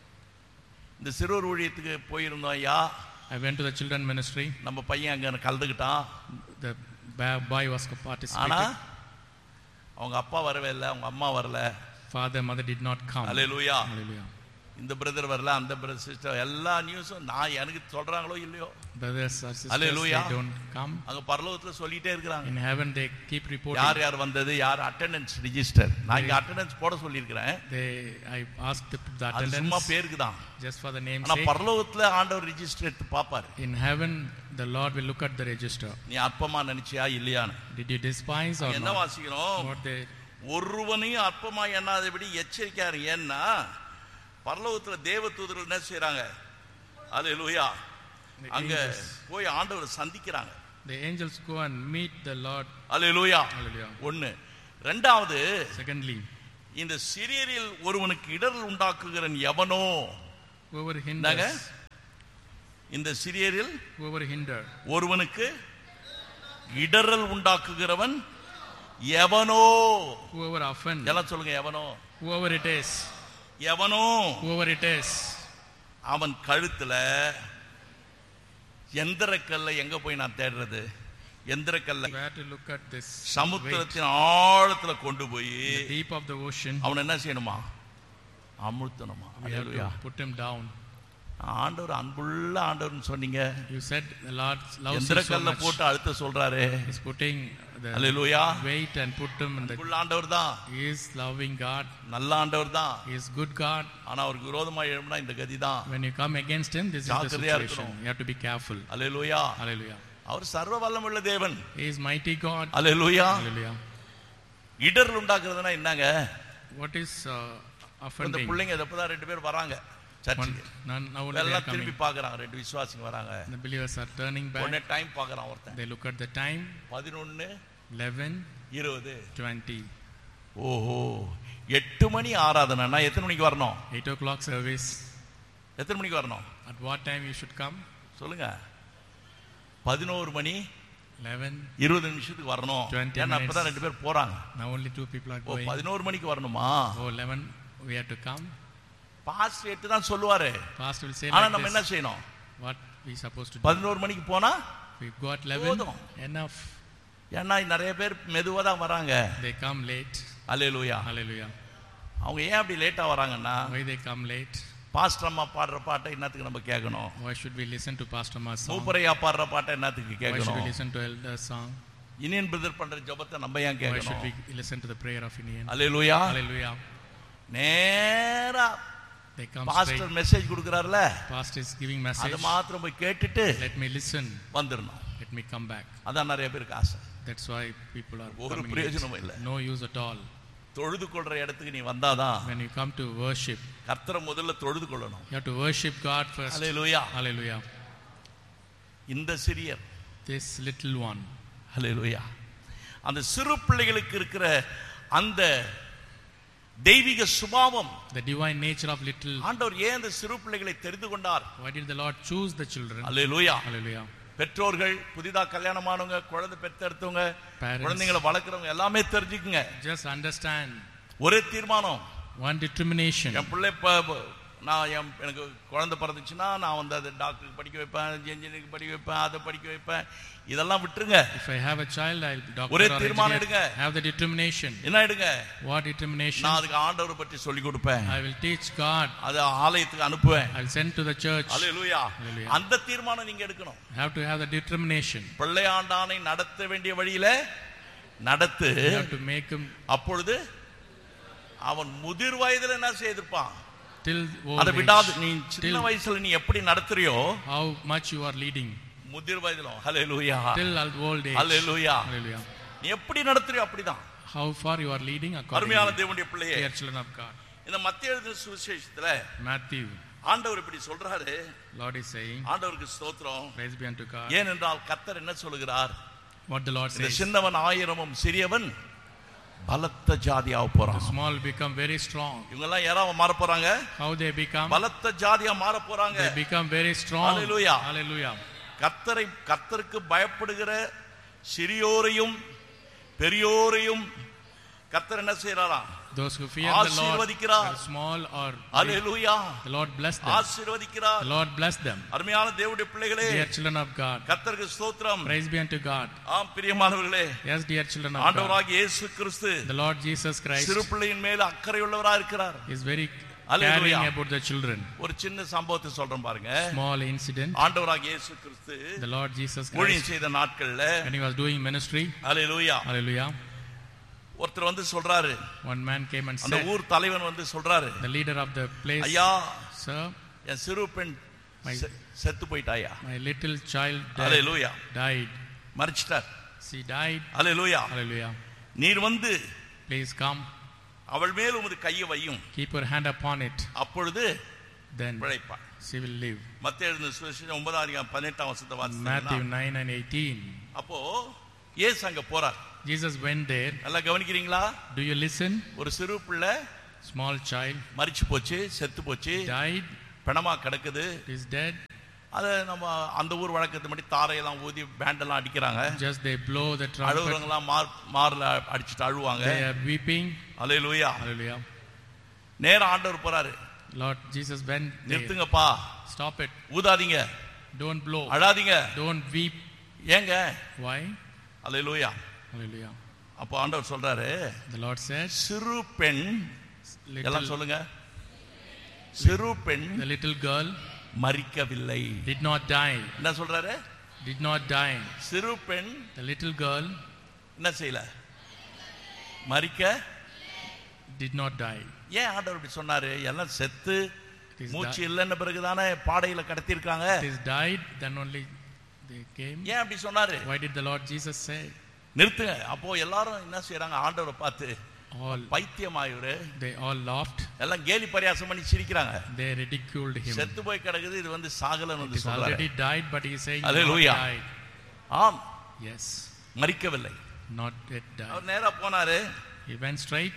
இந்த சிறுவர் ஊழியத்துக்கு போயிருந்தோம் ஐயா I went to the children ministry. நம்ம பையன் அங்க கலந்துக்கிட்டான் The ba- boy was ஆனா participating. அவங்க அப்பா வரவே இல்லை அவங்க அம்மா வரல Father, mother did not come. அல்லேலூயா Hallelujah. இந்த பிரதர் வரல அந்த பிரதர் சிஸ்டர் எல்லா நியூஸும் நான் எனக்கு சொல்றாங்களோ இல்லையோ Brothers or sisters, Hallelujah. they don't come. அங்க பரலோகத்துல சொல்லிட்டே இருக்கிறாங்க In heaven, they keep reporting. யார் யார் வந்தது யார் அட்டெண்டன்ஸ் ரிஜிஸ்டர் நான் இங்க அட்டெண்டன்ஸ் போட சொல்லியிருக்கிறேன் They, I asked the, the அது சும்மா attendance பேருக்கு தான் just for the name's ஆனா sake. பரலோகத்துல ஆண்டவர் ரிஜிஸ்டர் எடுத்து பாப்பாரு In heaven, the Lord will look at the register. நீ அற்பமா நினைச்சியா இல்லையான்னு Did you despise or என்ன not? வாசிக்கிறோம் What they ஒருவனையும் அற்பமாய் எண்ணாதபடி எச்சரிக்காரு ஏன்னா பரலோகத்துல தேவ தூதர்கள் என்ன செய்றாங்க அல்லேலூயா The அங்க angels, போய் ஆண்டவரை சந்திக்கிறாங்க the angels go and meet the Lord. Hallelujah Hallelujah. ஒண்ணு ரெண்டாவது Secondly, இந்த சிறியரில் ஒருவனுக்கு இடரல் உண்டாக்குகிறன் எவனோ whoever என்னங்க hinders, இந்த சிறியரில் whoever hinder, ஒருவனுக்கு இடரல் உண்டாக்குகிறவன் எவனோ whoever offend, எல்லாம் சொல்லுங்க எவனோ whoever it is, எவனோ whoever it is, அவன் கழுத்துல எந்திரக்கல்ல எங்க போய் நான் தேடுறது எந்திரக்கல்ல where to look at this weight, சமுத்திரத்தின் ஆழத்துல கொண்டு போய் the deep of the ocean, அவன் என்ன செய்யணுமா அமுழ்த்தணுமா we have hallelujah. to put him down. ஆண்டவர் அன்புள்ள ஆண்டவர்னு சொன்னீங்க You said the Lord loves you so எந்திரக்கல்ல much. போட்டு அழுத்த சொல்றாரு He's putting the hallelujah weight and put him in the. அன்புள்ள ஆண்டவர் தான் He is loving God. நல்ல ஆண்டவர் தான் He is good God. ஆனா அவருக்கு விரோதமா எழும்பினா இந்த கதி தான் When you come against him, this is the ஜாக்கிரதையா situation. இருக்கணும். You have to be careful. Hallelujah Hallelujah. அவர் சர்வ வல்லமுள்ள தேவன் He is mighty God. Hallelujah Hallelujah. இடர் உண்டாக்குறதுன்னா என்னங்க What is uh, இந்த offending? பிள்ளைங்க இப்பதான் ரெண்டு பேர் வராங்க One, சர்ச்சுக்கு none, now they are எல்லாம் coming. திரும்பி பாக்குறாங்க ரெண்டு விசுவாசிங்க வராங்க The believers are turning உடனே back. டைம் பாக்குறான் ஒருத்தன் They look at the time பதினொன்னு 11, இருபது 20. ஓஹோ எட்டு மணி ஆராதனைனா எத்தனை மணிக்கு வரணும் 8 o'clock service. எத்தனை மணிக்கு வரணும் At what time you should come? சொல்லுங்க பதினோரு மணி 11. இருபது நிமிஷத்துக்கு வரணும் 20 ஏன்னா அப்பதான் minutes. ரெண்டு பேர் போறாங்க Now only two people are O going. பதினோரு மணிக்கு வரணுமா Oh, 11, we have to come. Past எட்டு தான் சொல்லுவாரு Pastor will say ஆனா like நம்ம என்ன this. செய்யணும் What we supposed to do? பதினோரு மணிக்கு போனா We got 11. போதும். Enough. ஏன்னா நிறைய பேர் மெதுவா தான் வராங்க They come late. Hallelujah Hallelujah. அவங்க ஏன் அப்படி லேட்டா வராங்கன்னா Why they come late? Pastor அம்மா பாடுற பாட்டை என்னத்துக்கு நம்ம கேட்கணும் Why should we listen to Pastor Ma's song? மூப்பரையா பாடுற பாட்டை என்னத்துக்கு Why should we கேட்கணும் listen to Elder song? Iniyan brother பண்ற ஜெபத்தை நம்ம ஏன் Why should கேட்கணும் we listen to the prayer of Indian? அல்லேலூயா Hallelujah. நேரா They come pastor straight. Message கொடுக்கறாருல Pastor is giving அது message. மாத்திரம் போய் கேட்டுட்டு Let me listen. வந்துடணும் Let me come back. அதான் நிறைய பேருக்கு ஆசை That's why people are ஒரு coming பிரயோஜனமும் இல்ல. late. No use at all. தொழுது கொள்ற இடத்துக்கு நீ வந்தாதான் When you come to worship, கர்த்தரை முதல்ல தொழுது கொள்ளணும் you have to worship God first. Hallelujah Hallelujah. இந்த சிறியர் This little one. அல்லேலூயா அந்த சிறு பிள்ளைகளுக்கு இருக்கிற அந்த தெய்வீக சுபாவம் The divine nature of little. ஆண்டவர் ஏன் அந்த சிறு பிள்ளைகளை தெரிந்து கொண்டார் Why did the Lord choose the children? Hallelujah Hallelujah. பெற்றோர்கள் புதிதா கல்யாணமானவங்க குழந்தை பெத்தெடுத்தவங்க Parents. குழந்தைங்களை வளர்க்குறவங்க எல்லாமே தெரிஞ்சுக்குங்க Just understand ஒரே தீர்மானம் one determination. என் பிள்ளை இப்போ நான் என் எனக்கு குழந்தை பிறந்துச்சுன்னா நான் வந்து அதை டாக்டருக்கு படிக்க வைப்பேன் இன்ஜினியரிங் படிக்க வைப்பேன் அதை படிக்க வைப்பேன் இதெல்லாம் விட்டுருங்க If I have a child, I'll doctor ஒரே or தீர்மானம் engineer. எடுங்க. Have the determination. என்ன எடுங்க What determination? நான் அதுக்கு ஆண்டவரை பற்றி சொல்லி கொடுப்பேன் I will teach God. அதை ஆலயத்துக்கு அனுப்புவேன் I will send to the church. Hallelujah Hallelujah. அந்த தீர்மானம் நீங்க எடுக்கணும் Have to have the determination. பிள்ளையாண்டானை நடத்த வேண்டிய வழியில நடத்து You have to make him அப்பொழுது அவன் முதிர் வயதுல என்ன செய்திருப்பான் till அதை old விடாது age. நீ சின்ன Till வயசுல நீ எப்படி நடத்துறியோ how much you are leading. முதிர் வயதிலும் ஹalleluya Till old age. ஹalleluya Hallelujah. நீ எப்படி நடத்துறியோ அப்படிதான் How far you are leading according அருமையான to தேவனுடைய பிள்ளையே dear children of God. இந்த மத்திய எழுதின சுவிசேஷத்துல Matthew, ஆண்டவர் இப்படி சொல்றாரு Lord is saying, ஆண்டவருக்கு ஸ்தோத்திரம் Praise be unto God. ஏனென்றால் கர்த்தர் என்ன சொல்லுகிறார் What the Lord இந்த says. சின்னவன் ஆயிரமும் சிறியவன் பலத்த ஜாதியாக The போறான் small become very strong. இவங்க எல்லாம் யாராவது மாற போறாங்க How they become? பலத்த ஜாதியா மாற போறாங்க They become very strong. Hallelujah. Hallelujah. கர்த்தரை கர்த்தருக்கு பயப்படுகிற சிறியோரையும் பெரியோரையும் கர்த்தர் என்ன செய்யறாராம் Those who fear the Lord, ஆசீர்வதிக்கிறார். whether small or big, hallelujah the Lord bless them. ஆசீர்வதிக்கிறார் The Lord bless them. அருமையான தேவனுடைய பிள்ளைகளே Dear children of God, கர்த்தருக்கு ஸ்தோத்திரம் praise be unto God. ஆம் பிரியமானவர்களே Yes, dear children of God, ஆண்டவராகிய இயேசு கிறிஸ்து the Lord Jesus Christ சிறு பிள்ளையின் மேல அக்கறையுள்ளவரா இருக்கிறார் is very Hallelujah. caring about the children. ஒரு சின்ன சம்பவத்தை சொல்றேன் பாருங்க Small incident. ஆண்டவராகிய இயேசு கிறிஸ்து The Lord Jesus ஊழியம் Christ, செய்த நாட்கள்ல when he was doing ministry, hallelujah hallelujah, ஒருத்தர் வந்து சொல்றாரு one man came and அந்த said, ஊர் தலைவன் வந்து சொல்றாரு the leader of the place, ஐயா Sir, என் சிறு பெண் My- செ- செத்து போயிட்டாயா my little child died. Hallelujah died. மறிச்சிட்டார் She died. Hallelujah Hallelujah. நீர் வந்து Please come. அவள் மேல் உமது கையை வையும் Keep your hand upon it. அப்பொழுது Then பிழைப்பாள் she will live. மத்திய எழுந்த சுவிசேஷம் ஒன்பதாம் அதிகாரம் பதினெட்டாம் வருஷத்தை Matthew வாசித்தீங்கன்னா 9 and 18. அப்போ இயேசு அங்க போறார் Jesus went there. நல்லா கவனிக்கிறீங்களா Do you listen? ஒரு சிறு பிள்ளை Small child மரிச்சு போச்சு செத்து போச்சு died, பிணமா கிடக்குது is dead. அதை நம்ம அந்த ஊர் வழக்கத்து மாதிரி தாரையெல்லாம் ஊதி பேண்டெல்லாம் அடிக்கிறாங்க Just they blow the trumpet. அழுகுறவங்களாம் மார் மார்ல அடிச்சுட்டு அழுவாங்க They are weeping. அலே லூயா Hallelujah. நேரம் ஆண்டவர் போறாரு Lord Jesus went there. நிறுத்துங்கப்பா Stop it. ஊதாதீங்க Don't blow. அழாதீங்க Don't weep. ஏங்க Why? அலே லூயா Hallelujah. அப்போ ஆண்டவர் சொல்றாரு The Lord said, சிறு பெண் எல்லாம் little, சொல்லுங்க சிறு பெண் the little girl மறிக்கவில்லை did not die. என்ன சொல்றாரு Did not die. சிறு பெண் The little girl என்ன செய்யல மறிக்க did not die. ஏன் ஆண்டவர் இப்படி சொன்னாரு எல்லாம் செத்து It is, மூச்சு di- இல்லைன்ன பிறகுதானே பாடையில கடத்திருக்காங்க it is died, then only they came. ஏன் அப்படி சொன்னாரு Why did the Lord Jesus say? நிறுத்துங்க அப்போ எல்லாரும் என்ன செய்யறாங்க ஆண்டவரை பார்த்து All பைத்தியமாயிரு they all laughed. எல்லாம் கேலி பரியாசம் பண்ணி சிரிக்கிறாங்க They ridiculed him. செத்து போய் கிடக்குது இது வந்து சாகலன்னு It வந்து is சொல்றாரு already died, but he is saying not Hallelujah. died. ஆம் Yes, மறிக்கவில்லை not yet died. அவர் நேரா போனாரு He went straight.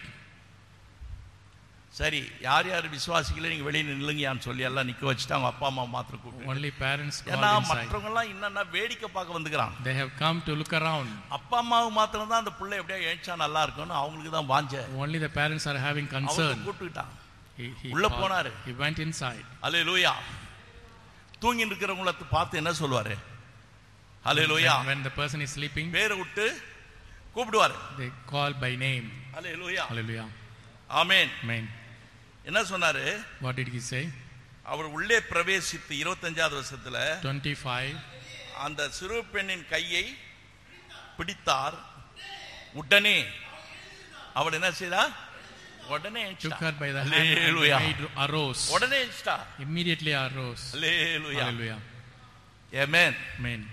சரி யார் யார் விசுவாசிக்கல நீங்க வெளியே நில்லுங்கயான்னு சொல்லி எல்லாம் நிக்க வச்சுட்டு அவங்க அப்பா அம்மா மாத்திரம் கூப்பிட்டு Only parents ஏன்னா called inside. மற்றவங்க எல்லாம் என்னன்னா வேடிக்கை பார்க்க வந்துக்கிறான் They have come to look around. அப்பா அம்மாவுக்கு மாத்திரம் தான் அந்த பிள்ளை எப்படியா எழுச்சா நல்லா இருக்கும்னு அவங்களுக்கு தான் வாஞ்ச Only the parents are having அவங்க concern. கூப்பிட்டுக்கிட்டான் He, he, உள்ள called- போனாரு. he went inside. அலே லூயா தூங்கி இருக்கிறவங்கள பார்த்து என்ன சொல்லுவாரு அலே லூயா When, when the person is sleeping, பேரை விட்டு கூப்பிடுவாரு they call by name. அலே லூயா Hallelujah. ஆமேன் Amen. என்ன சொன்னாரு What did he say? அவர் உள்ளே பிரவேசித்து இருபத்தஞ்சாவது வருஷத்துல 25. அந்த சிறு பெண்ணின் கையை பிடித்தார் உடனே அவள் என்ன செய்தா உடனே Took எந்திரிச்சிட்டா. her by the hand and the Hallelujah. maid arose. உடனே எந்திரிச்சிட்டா. Immediately arose. Hallelujah. Hallelujah. Amen. Amen.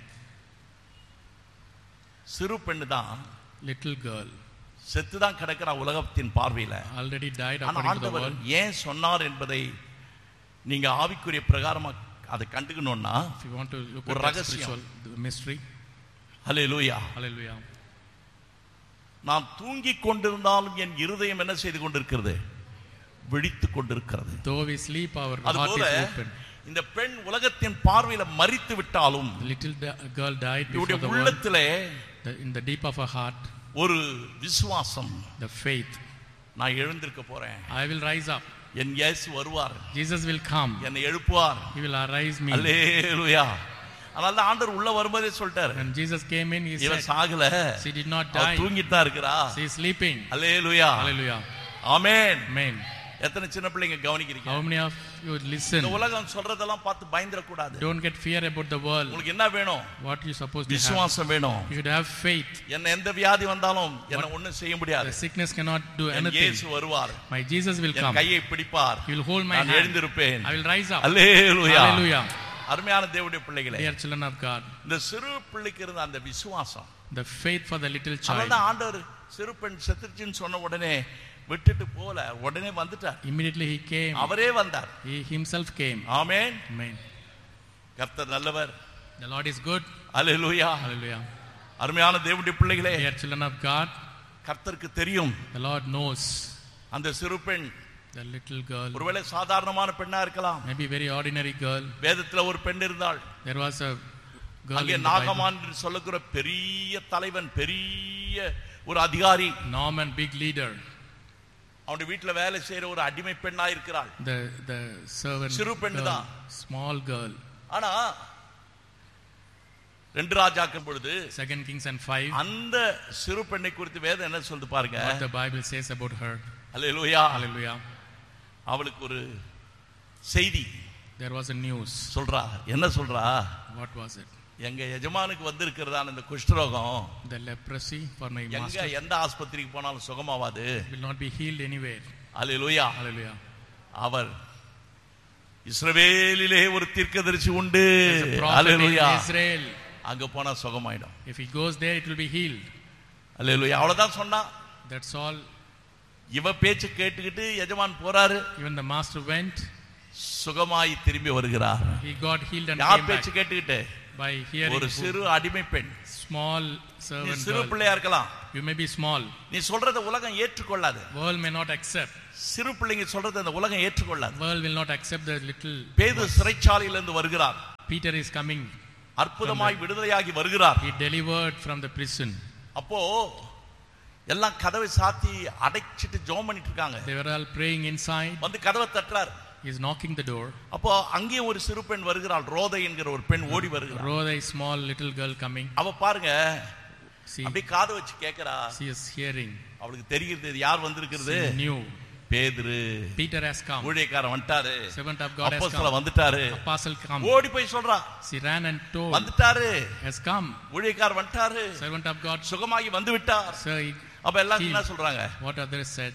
சிறு பெண்ணு தான் Little girl செத்து தான் கிடக்கிறா உலகத்தின் பார்வையில already died ஆனா according to the ஆண்டவர் world. ஏன் சொன்னார் என்பதை நீங்க ஆவிக்குரிய பிரகாரமா அதை கண்டுக்கணும்னா If you want to look ஒரு at the ரகசியம். spiritual the mystery, hallelujah hallelujah. நான் தூங்கிக் கொண்டிருந்தாலும் என் இருதயம் என்ன செய்து கொண்டிருக்கிறது விழித்துக் கொண்டிருக்கிறது Though we sleep, our heart அதுபோல is open. இந்த பெண் உலகத்தின் பார்வையில மறித்து விட்டாலும் The little da- girl died before இவருடைய the world. உள்ளத்திலே The, in the deep of her heart, ஒரு விசுவாசம் the faith. நான் எழுந்திருக்க போறேன் I will rise up. என் இயேசு வருவார் Jesus will come. என்னை எழுப்புவார் He will arise me. அல்லேலூயா அதனால தான் ஆண்டவர் உள்ள வரும்போதே சொல்லிட்டாரு When Jesus came in, he இவன் said, Sagala She did not அவ die. தூங்கிட்டு தான் இருக்கிறா She is sleeping. Hallelujah Hallelujah. Amen Amen. எத்தனை சின்ன பிள்ளைங்க கவனிக்கிறீங்க How many of you would listen? இந்த உலகம் சொல்றதெல்லாம் பார்த்து பயந்துட கூடாது Don't get fear about the world. உங்களுக்கு என்ன வேணும் What you supposed to have. விசுவாசம் வேணும் You should have faith. என்ன எந்த வியாதி வந்தாலும் என்ன ஒண்ணும் செய்ய முடியாது The sickness cannot do N anything. இயேசு வருவார் My Jesus will N come. கையை பிடிப்பார் He will hold my நான் hand. எழுந்திருப்பேன் I will rise up. Hallelujah Hallelujah. அருமையான தேவனுடைய பிள்ளைகளே Dear children of God, இந்த சிறு பிள்ளைக்கு இருந்த அந்த விசுவாசம் the faith for the little child. அதனால ஆண்டவர் சிறு பெண் செத்துச்சுன்னு சொன்ன உடனே விட்டுட்டு போல உடனே வந்துட்டார் Immediately he came. அவரே வந்தார் He himself came. Amen Amen. கர்த்தர் நல்லவர் The Lord is good. Hallelujah Hallelujah. அருமையான தேவனுடைய பிள்ளைகளே Dear children of God, கர்த்தருக்கு தெரியும் the Lord knows அந்த சிறு பெண் the little girl, ஒருவேளை சாதாரணமான பெண்ணா இருக்கலாம் maybe very ordinary girl. வேதத்துல ஒரு பெண் இருந்தாள் There was a girl அங்கே in the Bible, நாகமான் என்று சொல்லக்கூடிய பெரிய தலைவன் பெரிய ஒரு அதிகாரி Norman, big leader. அவனுடைய வீட்டுல வேலை செய்யற ஒரு அடிமை பெண்ணா இருக்கிறாள் The the servant சிறு பெண்ணு girl, தான். small girl. ஆனா ரெண்டு ராஜாக்கள் பொழுது Second Kings and five. அந்த சிறு பெண்ணை குறித்து வேதம் என்ன சொல்லுது பாருங்க What the Bible says about her. Hallelujah Hallelujah. அவளுக்கு ஒரு செய்தி There was a news. சொல்றா என்ன சொல்றா What was it? எங்க எஜமானுக்கு வந்திருக்கிறதான இந்த குஷ்டரோகம் The leprosy for my எங்க master எந்த ஆஸ்பத்திரிக்கு போனாலும் சுகமாவாது will not be healed anywhere. Hallelujah Hallelujah. அவர் இஸ்ரவேலிலே ஒரு தீர்க்கதரிசி உண்டு There's a prophet in hallelujah Israel. அங்க போனா சுகமாயிடும் If he goes there, it will be healed. அல்லேலூயா அவ்வளவுதான் சொன்னா That's all இவ பேச்சு கேட்டுக்கிட்டு எஜமான் போறாரு Even the master went, சுகமாய் திரும்பி வருகிறார் he got healed and யார் came back பேச்சு கேட்டுக்கிட்டு by hearing ஒரு who- சிறு அடிமை பெண் small நீ servant சிறு girl. பிள்ளையா இருக்கலாம் You may be small. நீ சொல்றத உலகம் ஏற்றுக்கொள்ளாது World may not accept. சிறு பிள்ளைங்க சொல்றத அந்த உலகம் ஏற்றுக்கொள்ளாது World will not accept the little. பேது சிறைச்சாலையிலிருந்து வருகிறார் Peter is coming. அற்புதமாய் விடுதலையாகி வருகிறார் He delivered from the prison. அப்போ எல்லாம் கதவை சாத்தி அடைச்சிட்டு ஜோம் பண்ணிட்டு இருக்காங்க They were all praying inside. வந்து கதவை தட்டுறார் He's knocking the door. அப்போ அங்கேயும் ஒரு சிறு பெண் வருகிறாள் ரோதை என்கிற ஒரு பெண் ஓடி வருகிறாள் Rhoda, a small little girl coming. அவ பாருங்க She, அப்படியே காதை வச்சு கேக்குறா she is hearing. அவளுக்கு தெரிகிறது இது யார் வந்திருக்கிறது She knew. பேதுரு Peter has come. ஊழியக்காரன் வந்துட்டாரு Servant of God has அப்போஸ்தலன் come. வந்துட்டாரு Apostle come. ஓடி போய் சொல்றா She ran and told. வந்துட்டாரு Has come. ஊழியக்காரர் வந்துட்டாரு Servant of God. சுகமாகி வந்து விட்டார் Sir, he- அப்ப எல்லாம் He- என்ன சொல்றாங்க what others said.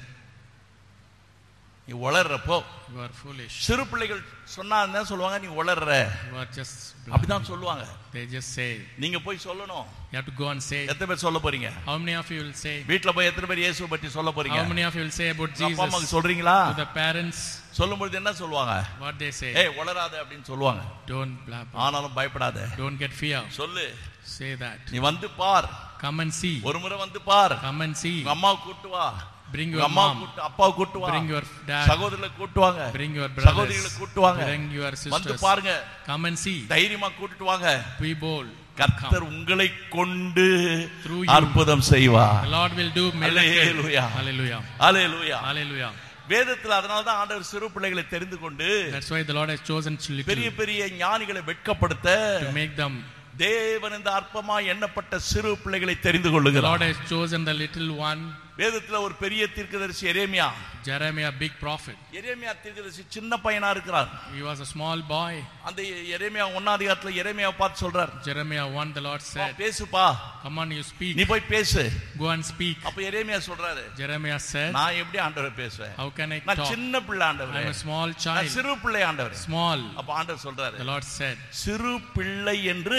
நீ உளறப்போ You are foolish. சிறு பிள்ளைகள் சொன்னா என்ன சொல்லுவாங்க நீ உளர்ற You are just. blind. அப்படிதான் சொல்லுவாங்க They just say. நீங்க போய் சொல்லணும் You have to go and say. எத்தனை பேர் சொல்ல போறீங்க How many of you will say? வீட்ல போய் எத்தனை பேர் இயேசுவை பற்றி சொல்ல போறீங்க How many of you will say about உங்க அப்பா அம்மாக்கு Jesus சொல்றீங்களா to the parents? சொல்லும் பொழுது என்ன சொல்லுவாங்க What they say? ஏய் உளராத அப்படின்னு சொல்லுவாங்க Don't blab. ஆனாலும் பயப்படாத Don't get fear. சொல்லு Say that. நீ வந்து பார் Come and see. ஒரு முறை வந்து பார் Come and see. உங்க அம்மாவை கூட்டு வா Bring உங்க your அம்மா mom. கூட்டு அப்பாவை கூட்டு வா Bring your dad. சகோதரர்களை கூட்டுவாங்க Bring your சகோதரிகளை brothers. கூட்டுவாங்க Bring your வந்து sisters. பாருங்க Come and see. தைரியமா கூட்டிட்டு வாங்க Be bold. கர்த்தர் Come. உங்களை கொண்டு Through you. அற்புதம் செய்வார் The Lord will do miracle. Hallelujah. Hallelujah. அல்லேலூயா Hallelujah. வேதத்துல அதனால தான் ஆண்டவர் சிறு பிள்ளைகளை தெரிந்து கொண்டு That's why the Lord has chosen பெரிய little பெரிய ஞானிகளை வெட்கப்படுத்த to make them. தேவன் இந்த அற்பமா எண்ணப்பட்ட சிறு பிள்ளைகளை தெரிந்து The Lord கொள்ளுகிறார் has chosen the little one, வேதத்துல ஒரு பெரிய தீர்க்கதரிசி எரேமியா Jeremiah, big prophet. எரேமியா தீர்க்கதரிசி சின்ன பையனா இருக்கிறார் He was a small boy. அந்த எரேமியா ஒன்னாதிகாரத்துல எரேமியாவை பார்த்து சொல்றார் Jeremiah 1, the Lord "வா, said, பேசுப்பா Come on, you speak. நீ போய் பேசு Go and speak. அப்ப எரேமியா சொல்றாரு Jeremiah said, நான் எப்படி ஆண்டவரை பேசுவேன் How can I நான் talk? சின்ன பிள்ளை ஆண்டவர் I'm a small நான் child. சிறு பிள்ளை ஆண்டவர் Small. அப்ப ஆண்டவர் சொல்றாரு The Lord said, சிறு பிள்ளை என்று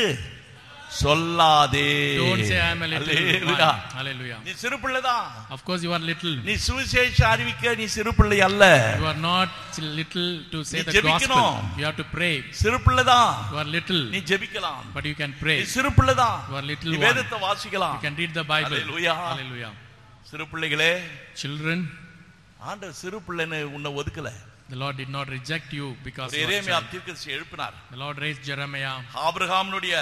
சொல்லாதே Don't say I'm a little hallelujah. one. Hallelujah. நீ சிறு பிள்ளைதான் Of course, you are little. நீ சுவிசேஷ அறிவிக்க நீ சிறு பிள்ளை அல்ல You are not little to say நீ the ஜெபிக்கணும். gospel. You have to pray. சிறு பிள்ளைதான் You are little, நீ ஜெபிக்கலாம் but you can நீ pray. சிறு பிள்ளைதான் You are little நீ one. வேதத்தை வாசிக்கலாம் You can read the Bible. Hallelujah. Hallelujah. சிறு பிள்ளைகளே Children, ஆண்டவர் சிறு பிள்ளைன்னு உன்னை ஒதுக்கல the Lord did not reject you because ஒரு you are a Jeremiah child. தீர்க்கதரிசி எழுப்பினார் The Lord raised Jeremiah. ஆபிரகாமினுடைய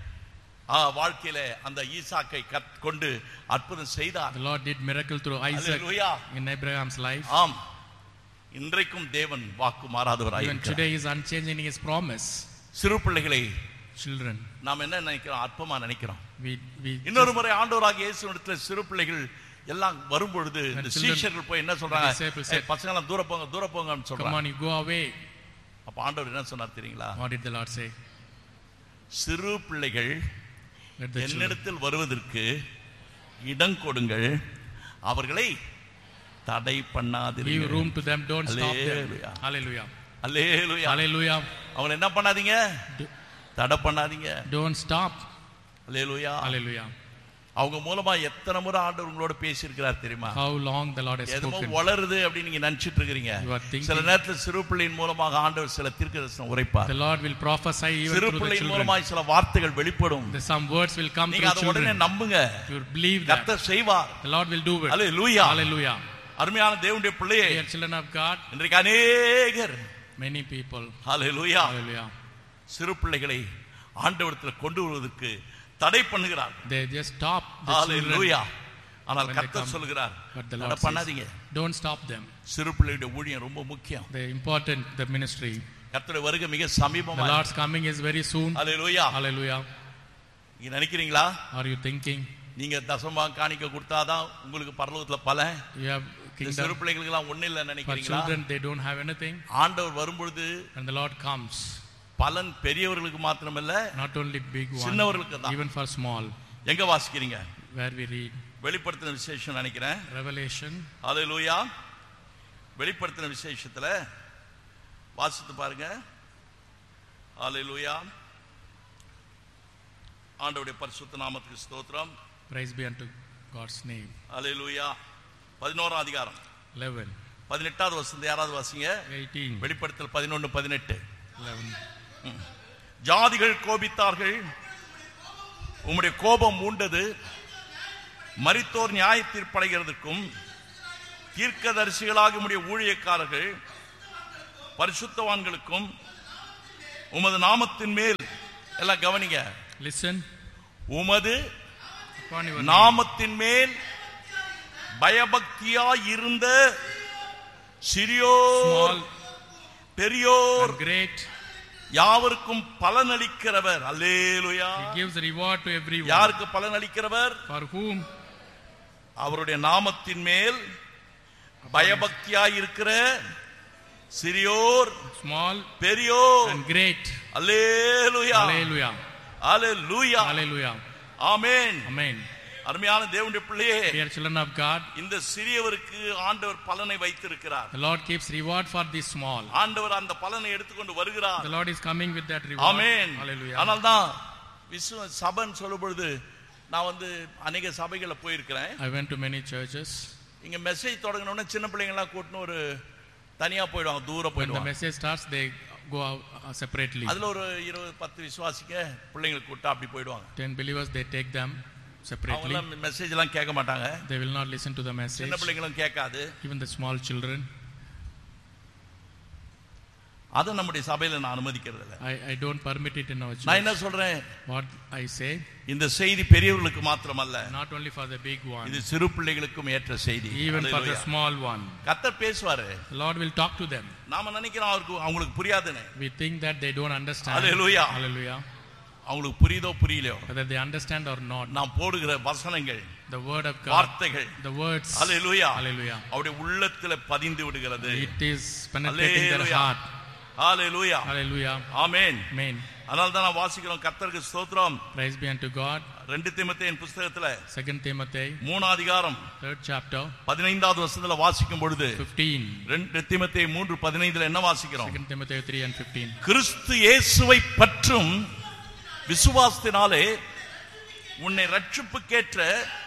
ஆ, வாழ்க்கையில அந்த ஈசாக்கை கற்- கொண்டு அற்புதம் செய்தார் The Lord did miracle through Isaac hallelujah. in Abraham's life. ஆம் இன்றைக்கும் தேவன் வாக்கு மாறாதவராய் Even இருக்கிறார். today he is unchanging his promise. சிறு பிள்ளைகளை Children, நாம் என்ன நினைக்கிறோம் அற்பமா நினைக்கிறோம் we, we இன்னொரு முறை ஆண்டவராக இயேசுவிடத்துல சிறு பிள்ளைகள் எல்லாம் வரும்பொழுது இந்த children- சீஷர்கள் போய் என்ன சொல்றாங்க the disciples "ஏய், said, பசங்க எல்லாம் தூர போங்க தூர போங்கன்னு come சொல்றாங்க on, you go away. அப்ப ஆண்டவர் என்ன சொன்னார் தெரியுங்களா What did the Lord say? சிறு பிள்ளைகள் Let the children என்னிடத்தில் வருவதற்கு இடம் கொடுங்கள் அவர்களை தடை give பண்ணாதீர்கள் room to them. Don't stop them. Hallelujah. Hallelujah. அல்லேலூயா Hallelujah. அவங்களை என்ன பண்ணாதீங்க Do- தடை பண்ணாதீங்க Don't stop. Hallelujah Hallelujah. அவங்க மூலமா எத்தனை முறை ஆண்டவர் உங்களோட பேசியிருக்கிறார் தெரியுமா How long the Lord has எதுமோ spoken. வளருது அப்படின்னு நீங்க நினைச்சிட்டு இருக்கிறீங்க You are thinking- சில நேரத்துல சிறு பிள்ளையின் மூலமாக ஆண்டவர் சில தீர்க்கதரிசனம் உரைப்பார் The Lord will prophesy even சிறு through the பிள்ளையின் children. மூலமாய் சில வார்த்தைகள் வெளிப்படும் The, some words will come நீங்க through அதை உடனே children. நம்புங்க You believe that. கர்த்தர் செய்வார் The Lord will do it. Hallelujah Hallelujah. அருமையான தேவனுடைய பிள்ளையே Dear children of God, இன்றைக்கு அநேகர் many people. ஹalleluya Hallelujah. சிறு பிள்ளைகளை ஆண்டவரத்துல கொண்டு வருவதற்கு தடை பண்ணுகிறார் They just stop the children. ஹalleluya ஆனால் When they கர்த்தர் come. சொல்கிறார் But the தடை Lord பண்ணாதீங்க says, don't stop them. சிறு பிள்ளையுடைய ஊழியம் ரொம்ப முக்கியம் The important, the ministry. கர்த்தருடைய வருகை மிக The சமீபமா Lord's coming is very soon. Hallelujah Hallelujah. நீங்க நினைக்கிறீங்களா Are you thinking நீங்க தசமா காணிக்க கொடுத்தாதான் உங்களுக்கு பரலோகத்துல பலன் you have இந்த சிறு kingdom? பிள்ளைகளுக்கு எல்லாம் ஒண்ணு இல்ல For நினைக்கிறீங்களா children, they don't have anything. ஆண்டவர் வரும்பொழுது And the Lord comes. பலன் பெரியவர்களுக்கு மாத்திரமல்ல Not only big one, சின்னவர்களுக்கு தான் even for small. எங்க வாசிக்கிறீங்க Where we read வெளிப்படுத்தின விசேஷம் நினைக்கிறேன் Revelation, ஹalleluya வெளிப்படுத்தின விசேஷத்துல வாசித்து பாருங்க ஹalleluya ஆண்டவருடைய பரிசுத்த நாமத்துக்கு ஸ்தோத்திரம் praise be unto God's name. ஹalleluya பதினோராம் அதிகாரம் 11, பதினெட்டாவது வசந்த யாராவது வாசிங்க 18, வெளிப்படுத்தல் பதினொன்று பதினெட்டு 11. ஜாதிகள் கோபித்தார்கள் உம்முடைய கோபம் மூண்டது மரித்தோர் நியாய தீர்ப்படைகிறதுக்கும் தீர்க்கதரிசிகளாக உம்முடைய ஊழியக்காரர்கள் பரிசுத்தவான்களுக்கும் உமது நாமத்தின் மேல் எல்லாம் கவனிங்க Listen உமது upon your name. நாமத்தின் மேல் பயபக்தியாய் இருந்த சிறியோர் small பெரியோர் and great. யாவருக்கும் பலனளிக்கிறவர் அல்லேலுயா He gives reward to everyone. யாருக்கு பலனளிக்கிறவர் For whom? அவருடைய நாமத்தின் மேல் பயபக்தியாய் இருக்கிற சிறியோர் Small பெரியோர் and great. அல்லேலுயா Hallelujah. அல்லேலூயா Hallelujah. ஆமென் Amen. அருமையான தேவனுடைய பிள்ளையே Dear children of God, இந்த சிறியவருக்கு ஆண்டவர் பலனை வைத்திருக்கிறார் the Lord keeps reward for the small. ஆண்டவர் அந்த பலனை எடுத்துக்கொண்டு வருகிறார் The Lord is coming with that reward. Amen Hallelujah. அதனால்தான் விசுவ சபைன்னு சொல்லும் பொழுது நான் வந்து அநேக சபைகளை போயிருக்கிறேன் I went to many churches. இங்க மெசேஜ் தொடங்கினோடனே சின்ன பிள்ளைங்களாம் கூட்டின்னு ஒரு தனியா போயிடுவாங்க தூரம் When the போயிடுவாங்க message starts, they go out uh, separately. அதுல ஒரு இருபது பத்து விசுவாசிக்க பிள்ளைங்களுக்கு கூட்டா அப்படி போயிடுவாங்க Ten believers, they take them separately. அவங்க மெசேஜ் எல்லாம் கேட்க மாட்டாங்க They will not listen to the message. சின்ன பிள்ளைங்களும் கேட்காது Even the small children. அதை நம்முடைய சபையில நான் அனுமதிக்கிறது இல்லை I, I don't permit it in our நான் church. என்ன சொல்றேன் What I say, இந்த செய்தி பெரியவர்களுக்கு மாத்திரமல்ல not only for the big one, இது சிறு பிள்ளைகளுக்கும் ஏற்ற செய்தி even for the Hallelujah. small one. கர்த்தர் பேசுவாரு The Lord will talk to them. நாம நினைக்கிறோம் அவருக்கு அவங்களுக்கு புரியாதுன்னு We think that they don't understand. Hallelujah. Hallelujah. அவங்களுக்கு புரியுதோ புரியலையோ Whether they understand or not. நாம் போடுகிற வசனங்கள் The word of God, வார்த்தைகள் the words, Hallelujah. Hallelujah. அவருடைய உள்ளத்துல பதிந்து விடுகிறது It is penetrating their Hallelujah. heart. Hallelujah Hallelujah. Amen Amen. அதனால தான் நான் வாசிக்கிறோம் கர்த்தருக்கு ஸ்தோத்திரம் Praise be unto God. ரெண்டு தீமத்தையின் புஸ்தகத்துல Second Timothy, மூணாம் அதிகாரம் third chapter, பதினைந்தாவது வருஷத்துல வாசிக்கும் பொழுது 15. ரெண்டு தீமத்தை மூன்று பதினைந்துல என்ன வாசிக்கிறோம் Second Timothy 3 and 15. கிறிஸ்து இயேசுவை பற்றும் விசுவாசத்தினாலே உன்னை ரட்சிப்புக்கேற்ற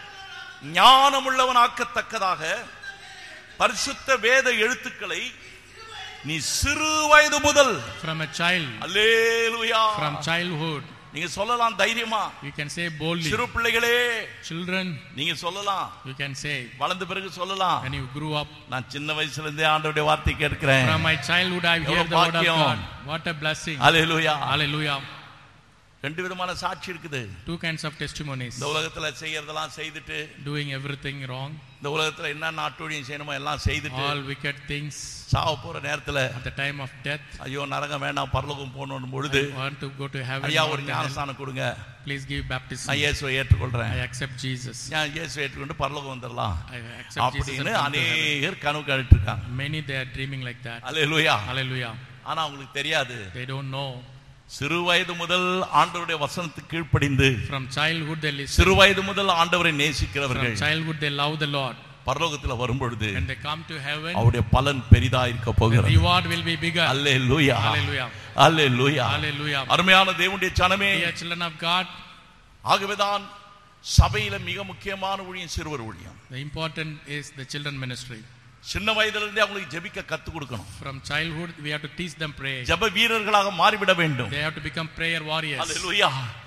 ஞானமுள்ளவனாக்கத்தக்கதாக பரிசுத்த வேத எழுத்துக்களை நீ சிறு வயது முதல் From a child, hallelujah from childhood, நீங்க சொல்லலாம் தைரியமா you can say boldly. சிறு பிள்ளைகளே Children, நீங்க சொல்லலாம் you can say, வளர்ந்த பிறகு சொல்லலாம் when you grew up, நான் சின்ன வயசுல இருந்தே ஆண்டவருடைய வார்த்தை கேட்கிறேன் from my childhood I hear எவ்வளவு the word of பாக்கியம். God. What a blessing. Hallelujah Hallelujah. ரெண்டு விதமான சாட்சி இருக்குது Two kinds of testimonies. இந்த உலகத்துல செய்யறதெல்லாம் செய்துட்டு Doing everything wrong, இந்த உலகத்துல என்ன நாட்டோழியம் செய்யணுமோ எல்லாம் செய்துட்டு all wicked things சாவ போற நேரத்துல at the time of death. ஐயோ நரகம் வேண்டாம் பரலோகம் போகணும் பொழுது I want to go to heaven. ஐயா not ஒரு to hell. ஞானஸ்தானம் கொடுங்க Please give baptism. நான் இயேசுவை ஏற்றுக்கொள்றேன் I accept Jesus. நான் இயேசுவை ஏற்றுக்கொண்டு பரலோகம் வந்துடலாம் I accept Jesus. and அப்படின்னு come to heaven. அநேகர் கனவு கண்டுட்டு இருக்காங்க Many they are dreaming like that. Hallelujah Hallelujah. ஆனா அவங்களுக்கு தெரியாது They don't know. சிறு வயது முதல் ஆண்டவருடைய வசனத்துக்கு கீழ்ப்படிந்து From childhood they listen. சிறு வயது முதல் ஆண்டவரை From நேசிக்கிறவர்கள் childhood they love the Lord. பரலோகத்துல வரும்பொழுது When they come to heaven, அவருடைய பலன் பெரிதா இருக்க the போகிறது reward will be bigger. Hallelujah Hallelujah. அல்லேலூயா Hallelujah. அருமையான தேவனுடைய சனமே Dear children of God, ஆகவேதான் சபையில மிக முக்கியமான ஊழியம் சிறுவர் ஊழியம் the important is the children ministry. சின்ன வயதுல இருந்தே அவங்களுக்கு ஜெபிக்க கத்து கொடுக்கணும் From childhood we have to teach them prayer. ஜெப வீரர்களாக மாறிவிட வேண்டும் They have to become prayer warriors. Hallelujah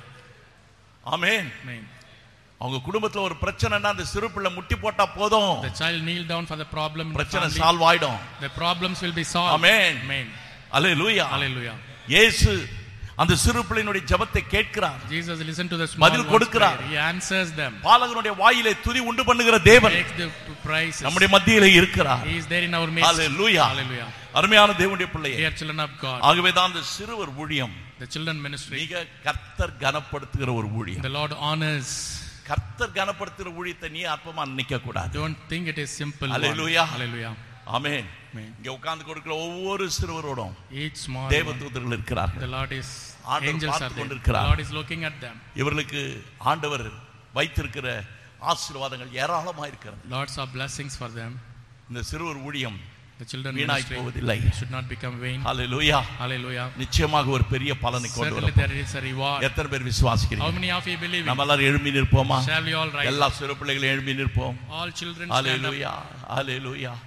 amen Amen. அவங்க குடும்பத்துல ஒரு பிரச்சனைனா அந்த சிறு பிள்ளை முட்டி போட்டா போதும் The child kneel down for the problem in the பிரச்சனை family. சால்வ் ஆயிடும் The problems will be solved. Amen. Amen. அல்லேலூயா Hallelujah. இயேசு அந்த சிறு பிள்ளையினுடைய ஜெபத்தை கேட்கிறார் Jesus listen to the small பதில் ones கொடுக்கிறார். prayer. He answers them. பாலகனுடைய வாயிலே துதி உண்டு பண்ணுகிற தேவன் Takes the praises. நம்முடைய மத்தியிலே இருக்கிறார் He is there in our midst. Hallelujah. Hallelujah. அருமையான தேவனுடைய பிள்ளையே Dear children of God, ஆகவேதான் அந்த சிறுவர் ஊழியம் the children ministry, மிக கர்த்தர் கனப்படுத்துகிற ஒரு ஊழியம் the Lord honors. கர்த்தர் கனப்படுத்துகிற ஊழியத்தை நீ அற்பமா நினைக்க கூடாது Don't think it is simple. one. Hallelujah. Hallelujah. Amen Amen. இங்க உட்கார்ந்து கொடுக்கிற ஒவ்வொரு சிறுவரோடும் Each small தேவ one, தூதர்கள் இருக்கிறார்கள் the Lord is ஆண்டவர் angels are பார்த்துக் there. The கொண்டிருக்கிறார். Lord is looking at them. இவர்களுக்கு ஆண்டவர் வைத்திருக்கிற ஆசீர்வாதங்கள் ஏராளமா இருக்கிறது Lots of blessings for them. இந்த சிறுவர் ஊழியம் The children வீணாய் ministry போவதில்லை should not become vain. Hallelujah Hallelujah. நிச்சயமாக ஒரு பெரிய பலனை கொண்டு Certainly வரும் there is a reward. எத்தனை பேர் How விசுவாசிக்கிறீங்க many of you believe நம்ம it? எல்லாரும் எழும்பி நிற்போமா Shall we all rise? எல்லா சிறு பிள்ளைகளும் எழும்பி நிற்போம் All children stand up. ஹalleluya ஹalleluya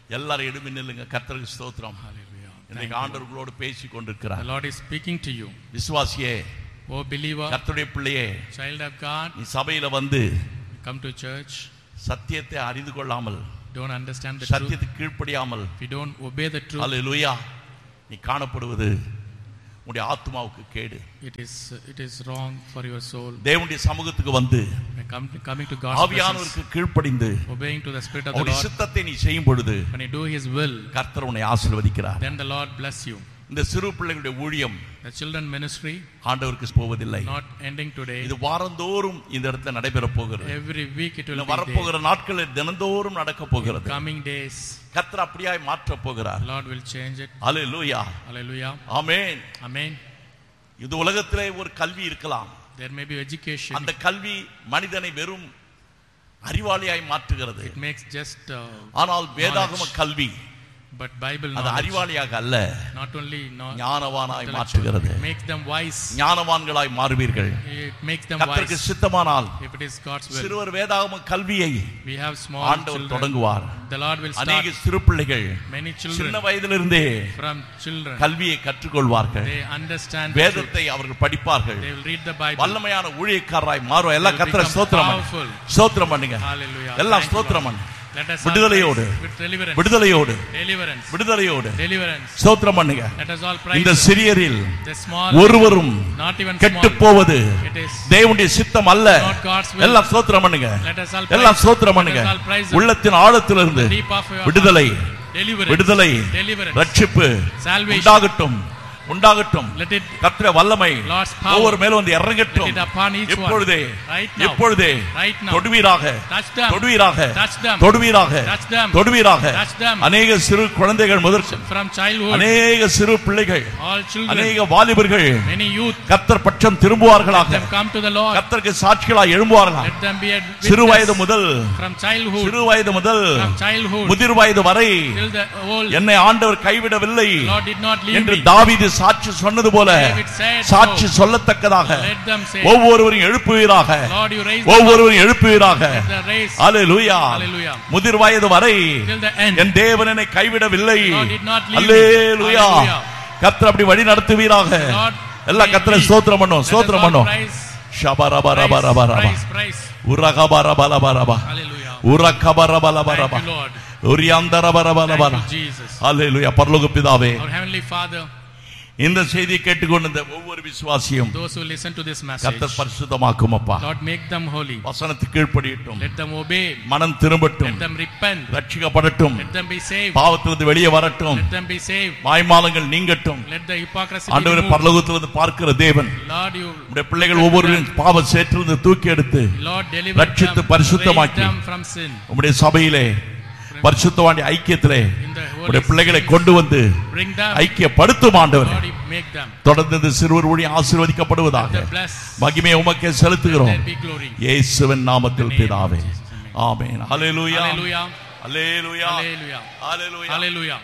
எல்லாரும் எழுப்பி நில்லுங்க கர்த்தருக்கு ஸ்தோத்திரம் Hallelujah. இன்னைக்கு ஆண்டவர்களோடு பேசி The கொண்டிருக்கிறார் Lord is speaking to you. விசுவாசியே Oh believer, கர்த்தருடைய பிள்ளையே child of God, நீ சபையில வந்து come to church. சத்தியத்தை அறிந்து கொள்ளாமல் Don't understand the truth. சத்தியத்துக்கு கீழ்ப்படியாமல் If you don't obey the truth, அல்லேலூயா நீ காணப்படுவது உன்னுடைய ஆத்மாவுக்கு கேடு it is it is wrong for your soul. தேவனுடைய சமூகத்துக்கு வந்து By come, coming to God's presence, ஆவியானவருக்கு கீழ்ப்படிந்து obeying to the Spirit of the அவருடைய Lord, சித்தத்தை நீ செய்யும் பொழுது when you do His will, கர்த்தர் உன்னை ஆசீர்வதிக்கிறார் then the Lord bless you. இந்த சிறு பிள்ளைகளுடைய ஊழியம் The children ministry ஆண்டவருக்கு போவதில்லை not ending today. இது வாரந்தோறும் இந்த இடத்துல நடைபெற போகிறது Every week it will இன்னும் be there. வரப்போகிற நாட்களில் தினந்தோறும் நடக்க போகிறது Coming days, கர்த்தர் அப்படியாய் மாற்ற போகிறார் the Lord will change it. Hallelujah Hallelujah. Amen Amen. இது உலகத்திலே ஒரு கல்வி இருக்கலாம் There may be education. அந்த கல்வி மனிதனை வெறும் அறிவாளியாய் மாற்றுகிறது It makes just, uh, ஆனால் வேதாகம கல்வி but Bible அது knowledge, அறிவாளியாக அல்ல not only not ஞானவானாய் intellectual, மாற்றுகிறது it makes them wise. ஞானவான்களாய் மாறுவீர்கள் It makes them கர்த்தருக்கு wise. சித்தமானால் If it is God's will, சிறுவர் வேதாகம கல்வியை we have small ஆண்டவர் children. தொடங்குவார் The Lord will அநேக start சிறு பிள்ளைகள் many சின்ன children வயதிலிருந்தே from children. கல்வியை கற்றுக்கொள்வார்கள் They understand the truth. வேதத்தை அவர்கள் படிப்பார்கள் They will read the Bible. வல்லமையான ஊழியக்காரராய் மாறும் எல்லாம் They will கத்திர become ஸ்தோத்திரம் பண்ணு. powerful. ஸ்தோத்திரம் பண்ணுங்க Hallelujah. எல்லாம் Thank you, ஸ்தோத்திரம் Lord. பண்ணு. Let us all விடுதலையோடு. praise with deliverance. விடுதலையோடு Deliverance. விடுதலையோடு Deliverance. ஸ்தோத்திரம் பண்ணுங்க Let us all praise இந்த Him. சிறியரில் The small, ஒருவரும் not even கெட்டு small. போவது It is தேவனுடைய சித்தம் அல்ல not God's will. எல்லாம் ஸ்தோத்திரம் பண்ணுங்க Let us all praise. எல்லாம் ஸ்தோத்திரம் பண்ணுங்க Let us all praise Him. உள்ளத்தின் ஆழத்திலிருந்து Deep of your விடுதலை heart. Deliverance. விடுதலை Deliverance. ரட்சிப்பு Salvation. உண்டாகட்டும் உண்டாகட்டும் Let it கர்த்தருடைய வல்லமை Lord's power. ஒவ்வொரு மேலும் வந்து இறங்கட்டும் Let it upon each one. இப்பொழுதே Right now. இப்பொழுதே Right now. தொடுவீராக Touch them. தொடுவீராக Touch them. தொடுவீராக Touch them. தொடுவீராக Touch them. அநேக சிறு குழந்தைகள் முதற்கு from childhood. அநேக சிறு பிள்ளைகள் All children. அநேக வாலிபர்கள் Many youth. கர்த்தர் பட்சம் Let திரும்புவார்களாக them come to the Lord. கர்த்தருக்கு சாட்சிகளாய் எழும்புவார்களாக Let them be a சிறு வயது witness முதல் from childhood. சிறு வயது முதல் From childhood முதிர் வயது வரை till the old. என்னை ஆண்டவர் கைவிடவில்லை Lord did not leave என்று me. தாவீது சாட்சி சொன்னது போல David said சாட்சி so. சொல்லத்தக்கதாக Let them say, ஒவ்வொருவரையும் எழுப்புவீராக Lord, you raise them up. ஒவ்வொருவரையும் எழுப்புவீராக Let the race hallelujah Hallelujah. முதிர் வயது வரை till the end. என் தேவன் என்னை கைவிடவில்லை Lord did not leave me. Hallelujah Hallelujah. கர்த்தர் அப்படி வழி நடத்துவீராக Lord, எல்லாம் may கர்த்தரை we- ஸ்தோத்திரம் பண்ணும் Let us ஸ்தோத்திரம் all பண்ணும் praise, ஷபரபரபரபரப praise, praise. உரகபரபலபரப Hallelujah. உரகபரபலபரப Thank you, Lord. உரியந்தரபரபரபர Thank you, Jesus. அல்லேலூயா பரலோக பிதாவே Our Heavenly Father, இந்த செய்தியை கேட்டுக்கொண்டிருந்த ஒவ்வொரு விசுவாசியும் those who listen to this message, கர்த்தர் பரிசுத்தமாக்கும் அப்பா Lord, make them holy. வசனத்துக்கு கீழ்ப்படியட்டும் Let them obey. மனம் திரும்பட்டும் Let them repent. ரட்சிக்கப்படட்டும் Let them be saved. பாவத்திலிருந்து வெளியே வரட்டும் Let them be saved. மாய்மாலங்கள் நீங்கட்டும் Let the hypocrisy be ஆண்டவர் removed. பரலோகத்திலிருந்து பார்க்கிற தேவன் Lord, you, உடைய பிள்ளைகள் ஒவ்வொருவரும் பாவ சேற்றிலிருந்து தூக்கி எடுத்து Lord, deliver ரட்சித்து them, பரிசுத்தமாக்கி. raise them from sin. உம்முடைய சபையிலே பரிசுத்தவாண்டி ஐக்கியத்திலே In the Holy உடைய பிள்ளைகளை Spirit, கொண்டு வந்து bring them. ஐக்கியப்படுத்தும் ஆண்டவர் Lord, you make them. தொடர்ந்து இந்த சிறுவர் ஊழியம் Let ஆசீர்வதிக்கப்படுவதாக them bless. மகிமை உமக்கே Let செலுத்துகிறோம் there be glory. இயேசுவின் நாமத்தில் In the name of பிதாவே Jesus, amen. ஆமென் ஹalleluya Hallelujah. ஹalleluya Hallelujah. ஹalleluya Hallelujah.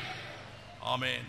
ஆமென்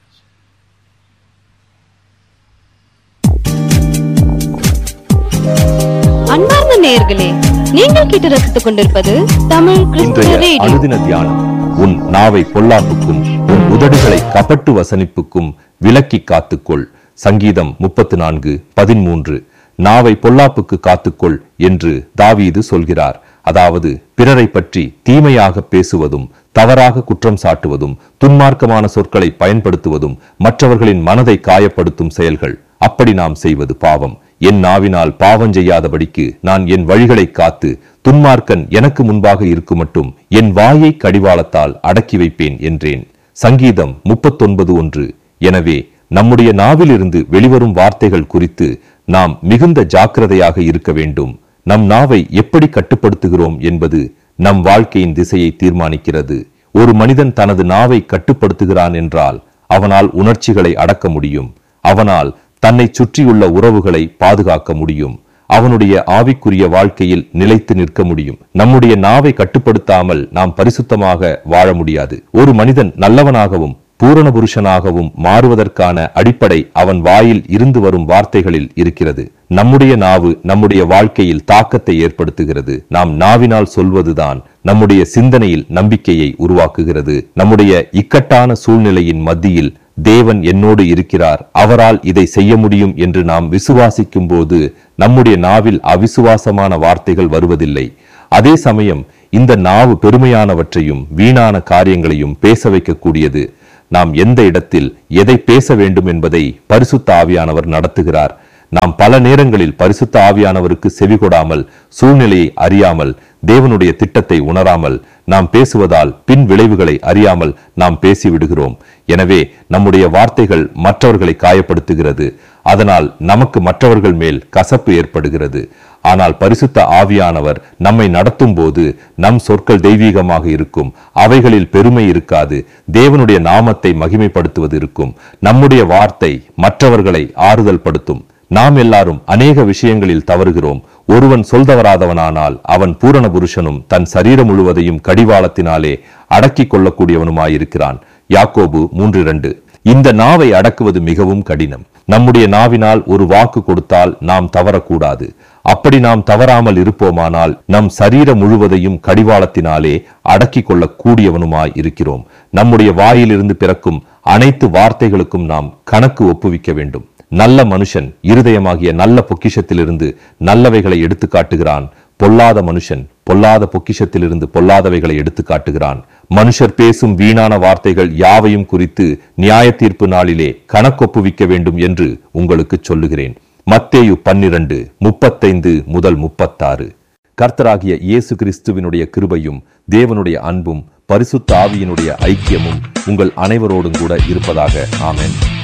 அன்பார்ந்த நேயர்களே நீங்கள் கேட்டு ரசித்துக் கொண்டிருப்பது தமிழ் கிறிஸ்துவ இன்றைய ரேடியோ அனுதின தியானம் உன் நாவை பொல்லாப்புக்கும் உன் உதடுகளை கபட்டு வசனிப்புக்கும் விலக்கி காத்துக்கொள் சங்கீதம் முப்பத்து நான்கு பதிமூன்று நாவை பொல்லாப்புக்கு காத்துக்கொள் என்று தாவீது சொல்கிறார் அதாவது பிறரை பற்றி தீமையாக பேசுவதும் தவறாக குற்றம் சாட்டுவதும் துன்மார்க்கமான சொற்களை பயன்படுத்துவதும் மற்றவர்களின் மனதை காயப்படுத்தும் செயல்கள் அப்படி நாம் செய்வது பாவம் என் நாவினால் பாவம் செய்யாதபடிக்கு நான் என் வழிகளை காத்து துன்மார்க்கன் எனக்கு முன்பாக இருக்குமட்டும் என் வாயை கடிவாளத்தால் அடக்கி வைப்பேன் என்றேன் சங்கீதம் முப்பத்தொன்பது ஒன்று எனவே நம்முடைய நாவிலிருந்து வெளிவரும் வார்த்தைகள் குறித்து நாம் மிகுந்த ஜாக்கிரதையாக இருக்க வேண்டும் நம் நாவை எப்படி கட்டுப்படுத்துகிறோம் என்பது நம் வாழ்க்கையின் திசையை தீர்மானிக்கிறது ஒரு மனிதன் தனது நாவை கட்டுப்படுத்துகிறான் என்றால் அவனால் உணர்ச்சிகளை அடக்க முடியும் அவனால் தன்னை சுற்றியுள்ள உறவுகளை பாதுகாக்க முடியும் அவனுடைய ஆவிக்குரிய வாழ்க்கையில் நிலைத்து நிற்க முடியும் நம்முடைய நாவை கட்டுப்படுத்தாமல் நாம் பரிசுத்தமாக வாழ முடியாது ஒரு மனிதன் நல்லவனாகவும் பூரண புருஷனாகவும் மாறுவதற்கான அடிப்படை அவன் வாயில் இருந்து வரும் வார்த்தைகளில் இருக்கிறது நம்முடைய நாவு நம்முடைய வாழ்க்கையில் தாக்கத்தை ஏற்படுத்துகிறது நாம் நாவினால் சொல்வதுதான் நம்முடைய சிந்தனையில் நம்பிக்கையை உருவாக்குகிறது நம்முடைய இக்கட்டான சூழ்நிலையின் மத்தியில் தேவன் என்னோடு இருக்கிறார் அவரால் இதை செய்ய முடியும் என்று நாம் விசுவாசிக்கும் போது நம்முடைய நாவில் அவிசுவாசமான வார்த்தைகள் வருவதில்லை அதே சமயம் இந்த நாவு பெருமையானவற்றையும் வீணான காரியங்களையும் பேச வைக்கக்கூடியது நாம் எந்த இடத்தில் எதை பேச வேண்டும் என்பதை பரிசுத்த ஆவியானவர் நடத்துகிறார் நாம் பல நேரங்களில் பரிசுத்த ஆவியானவருக்கு செவிகொடாமல் சூழ்நிலையை அறியாமல் தேவனுடைய திட்டத்தை உணராமல் நாம் பேசுவதால் பின் விளைவுகளை அறியாமல் நாம் பேசிவிடுகிறோம் எனவே நம்முடைய வார்த்தைகள் மற்றவர்களை காயப்படுத்துகிறது அதனால் நமக்கு மற்றவர்கள் மேல் கசப்பு ஏற்படுகிறது ஆனால் பரிசுத்த ஆவியானவர் நம்மை நடத்தும் போது நம் சொற்கள் தெய்வீகமாக இருக்கும் அவைகளில் பெருமை இருக்காது தேவனுடைய நாமத்தை மகிமைப்படுத்துவது இருக்கும் நம்முடைய வார்த்தை மற்றவர்களை ஆறுதல் படுத்தும் நாம் எல்லாரும் அநேக விஷயங்களில் தவறுகிறோம் ஒருவன் சொல்தவராதவனானால் அவன் பூரண புருஷனும் தன் சரீரம் முழுவதையும் கடிவாளத்தினாலே அடக்கிக் கொள்ளக்கூடியவனுமாயிருக்கிறான் யாக்கோபு மூன்று இரண்டு இந்த நாவை அடக்குவது மிகவும் கடினம் நம்முடைய நாவினால் ஒரு வாக்கு கொடுத்தால் நாம் தவறக்கூடாது அப்படி நாம் தவறாமல் இருப்போமானால் நம் சரீரம் முழுவதையும் கடிவாளத்தினாலே அடக்கிக் கொள்ளக் கூடியவனுமாய் இருக்கிறோம் நம்முடைய வாயிலிருந்து பிறக்கும் அனைத்து வார்த்தைகளுக்கும் நாம் கணக்கு ஒப்புவிக்க வேண்டும் நல்ல மனுஷன் இருதயமாகிய நல்ல பொக்கிஷத்திலிருந்து நல்லவைகளை எடுத்து காட்டுகிறான் பொல்லாத மனுஷன் பொல்லாத பொக்கிஷத்திலிருந்து பொல்லாதவைகளை எடுத்து காட்டுகிறான் மனுஷர் பேசும் வீணான வார்த்தைகள் யாவையும் குறித்து நியாய தீர்ப்பு நாளிலே கணக்கொப்புவிக்க வேண்டும் என்று உங்களுக்கு சொல்லுகிறேன் மத்தேயு பன்னிரண்டு முப்பத்தைந்து முதல் முப்பத்தாறு கர்த்தராகிய இயேசு கிறிஸ்துவினுடைய கிருபையும் தேவனுடைய அன்பும் பரிசுத்த ஆவியினுடைய ஐக்கியமும் உங்கள் அனைவரோடும் கூட இருப்பதாக ஆமென்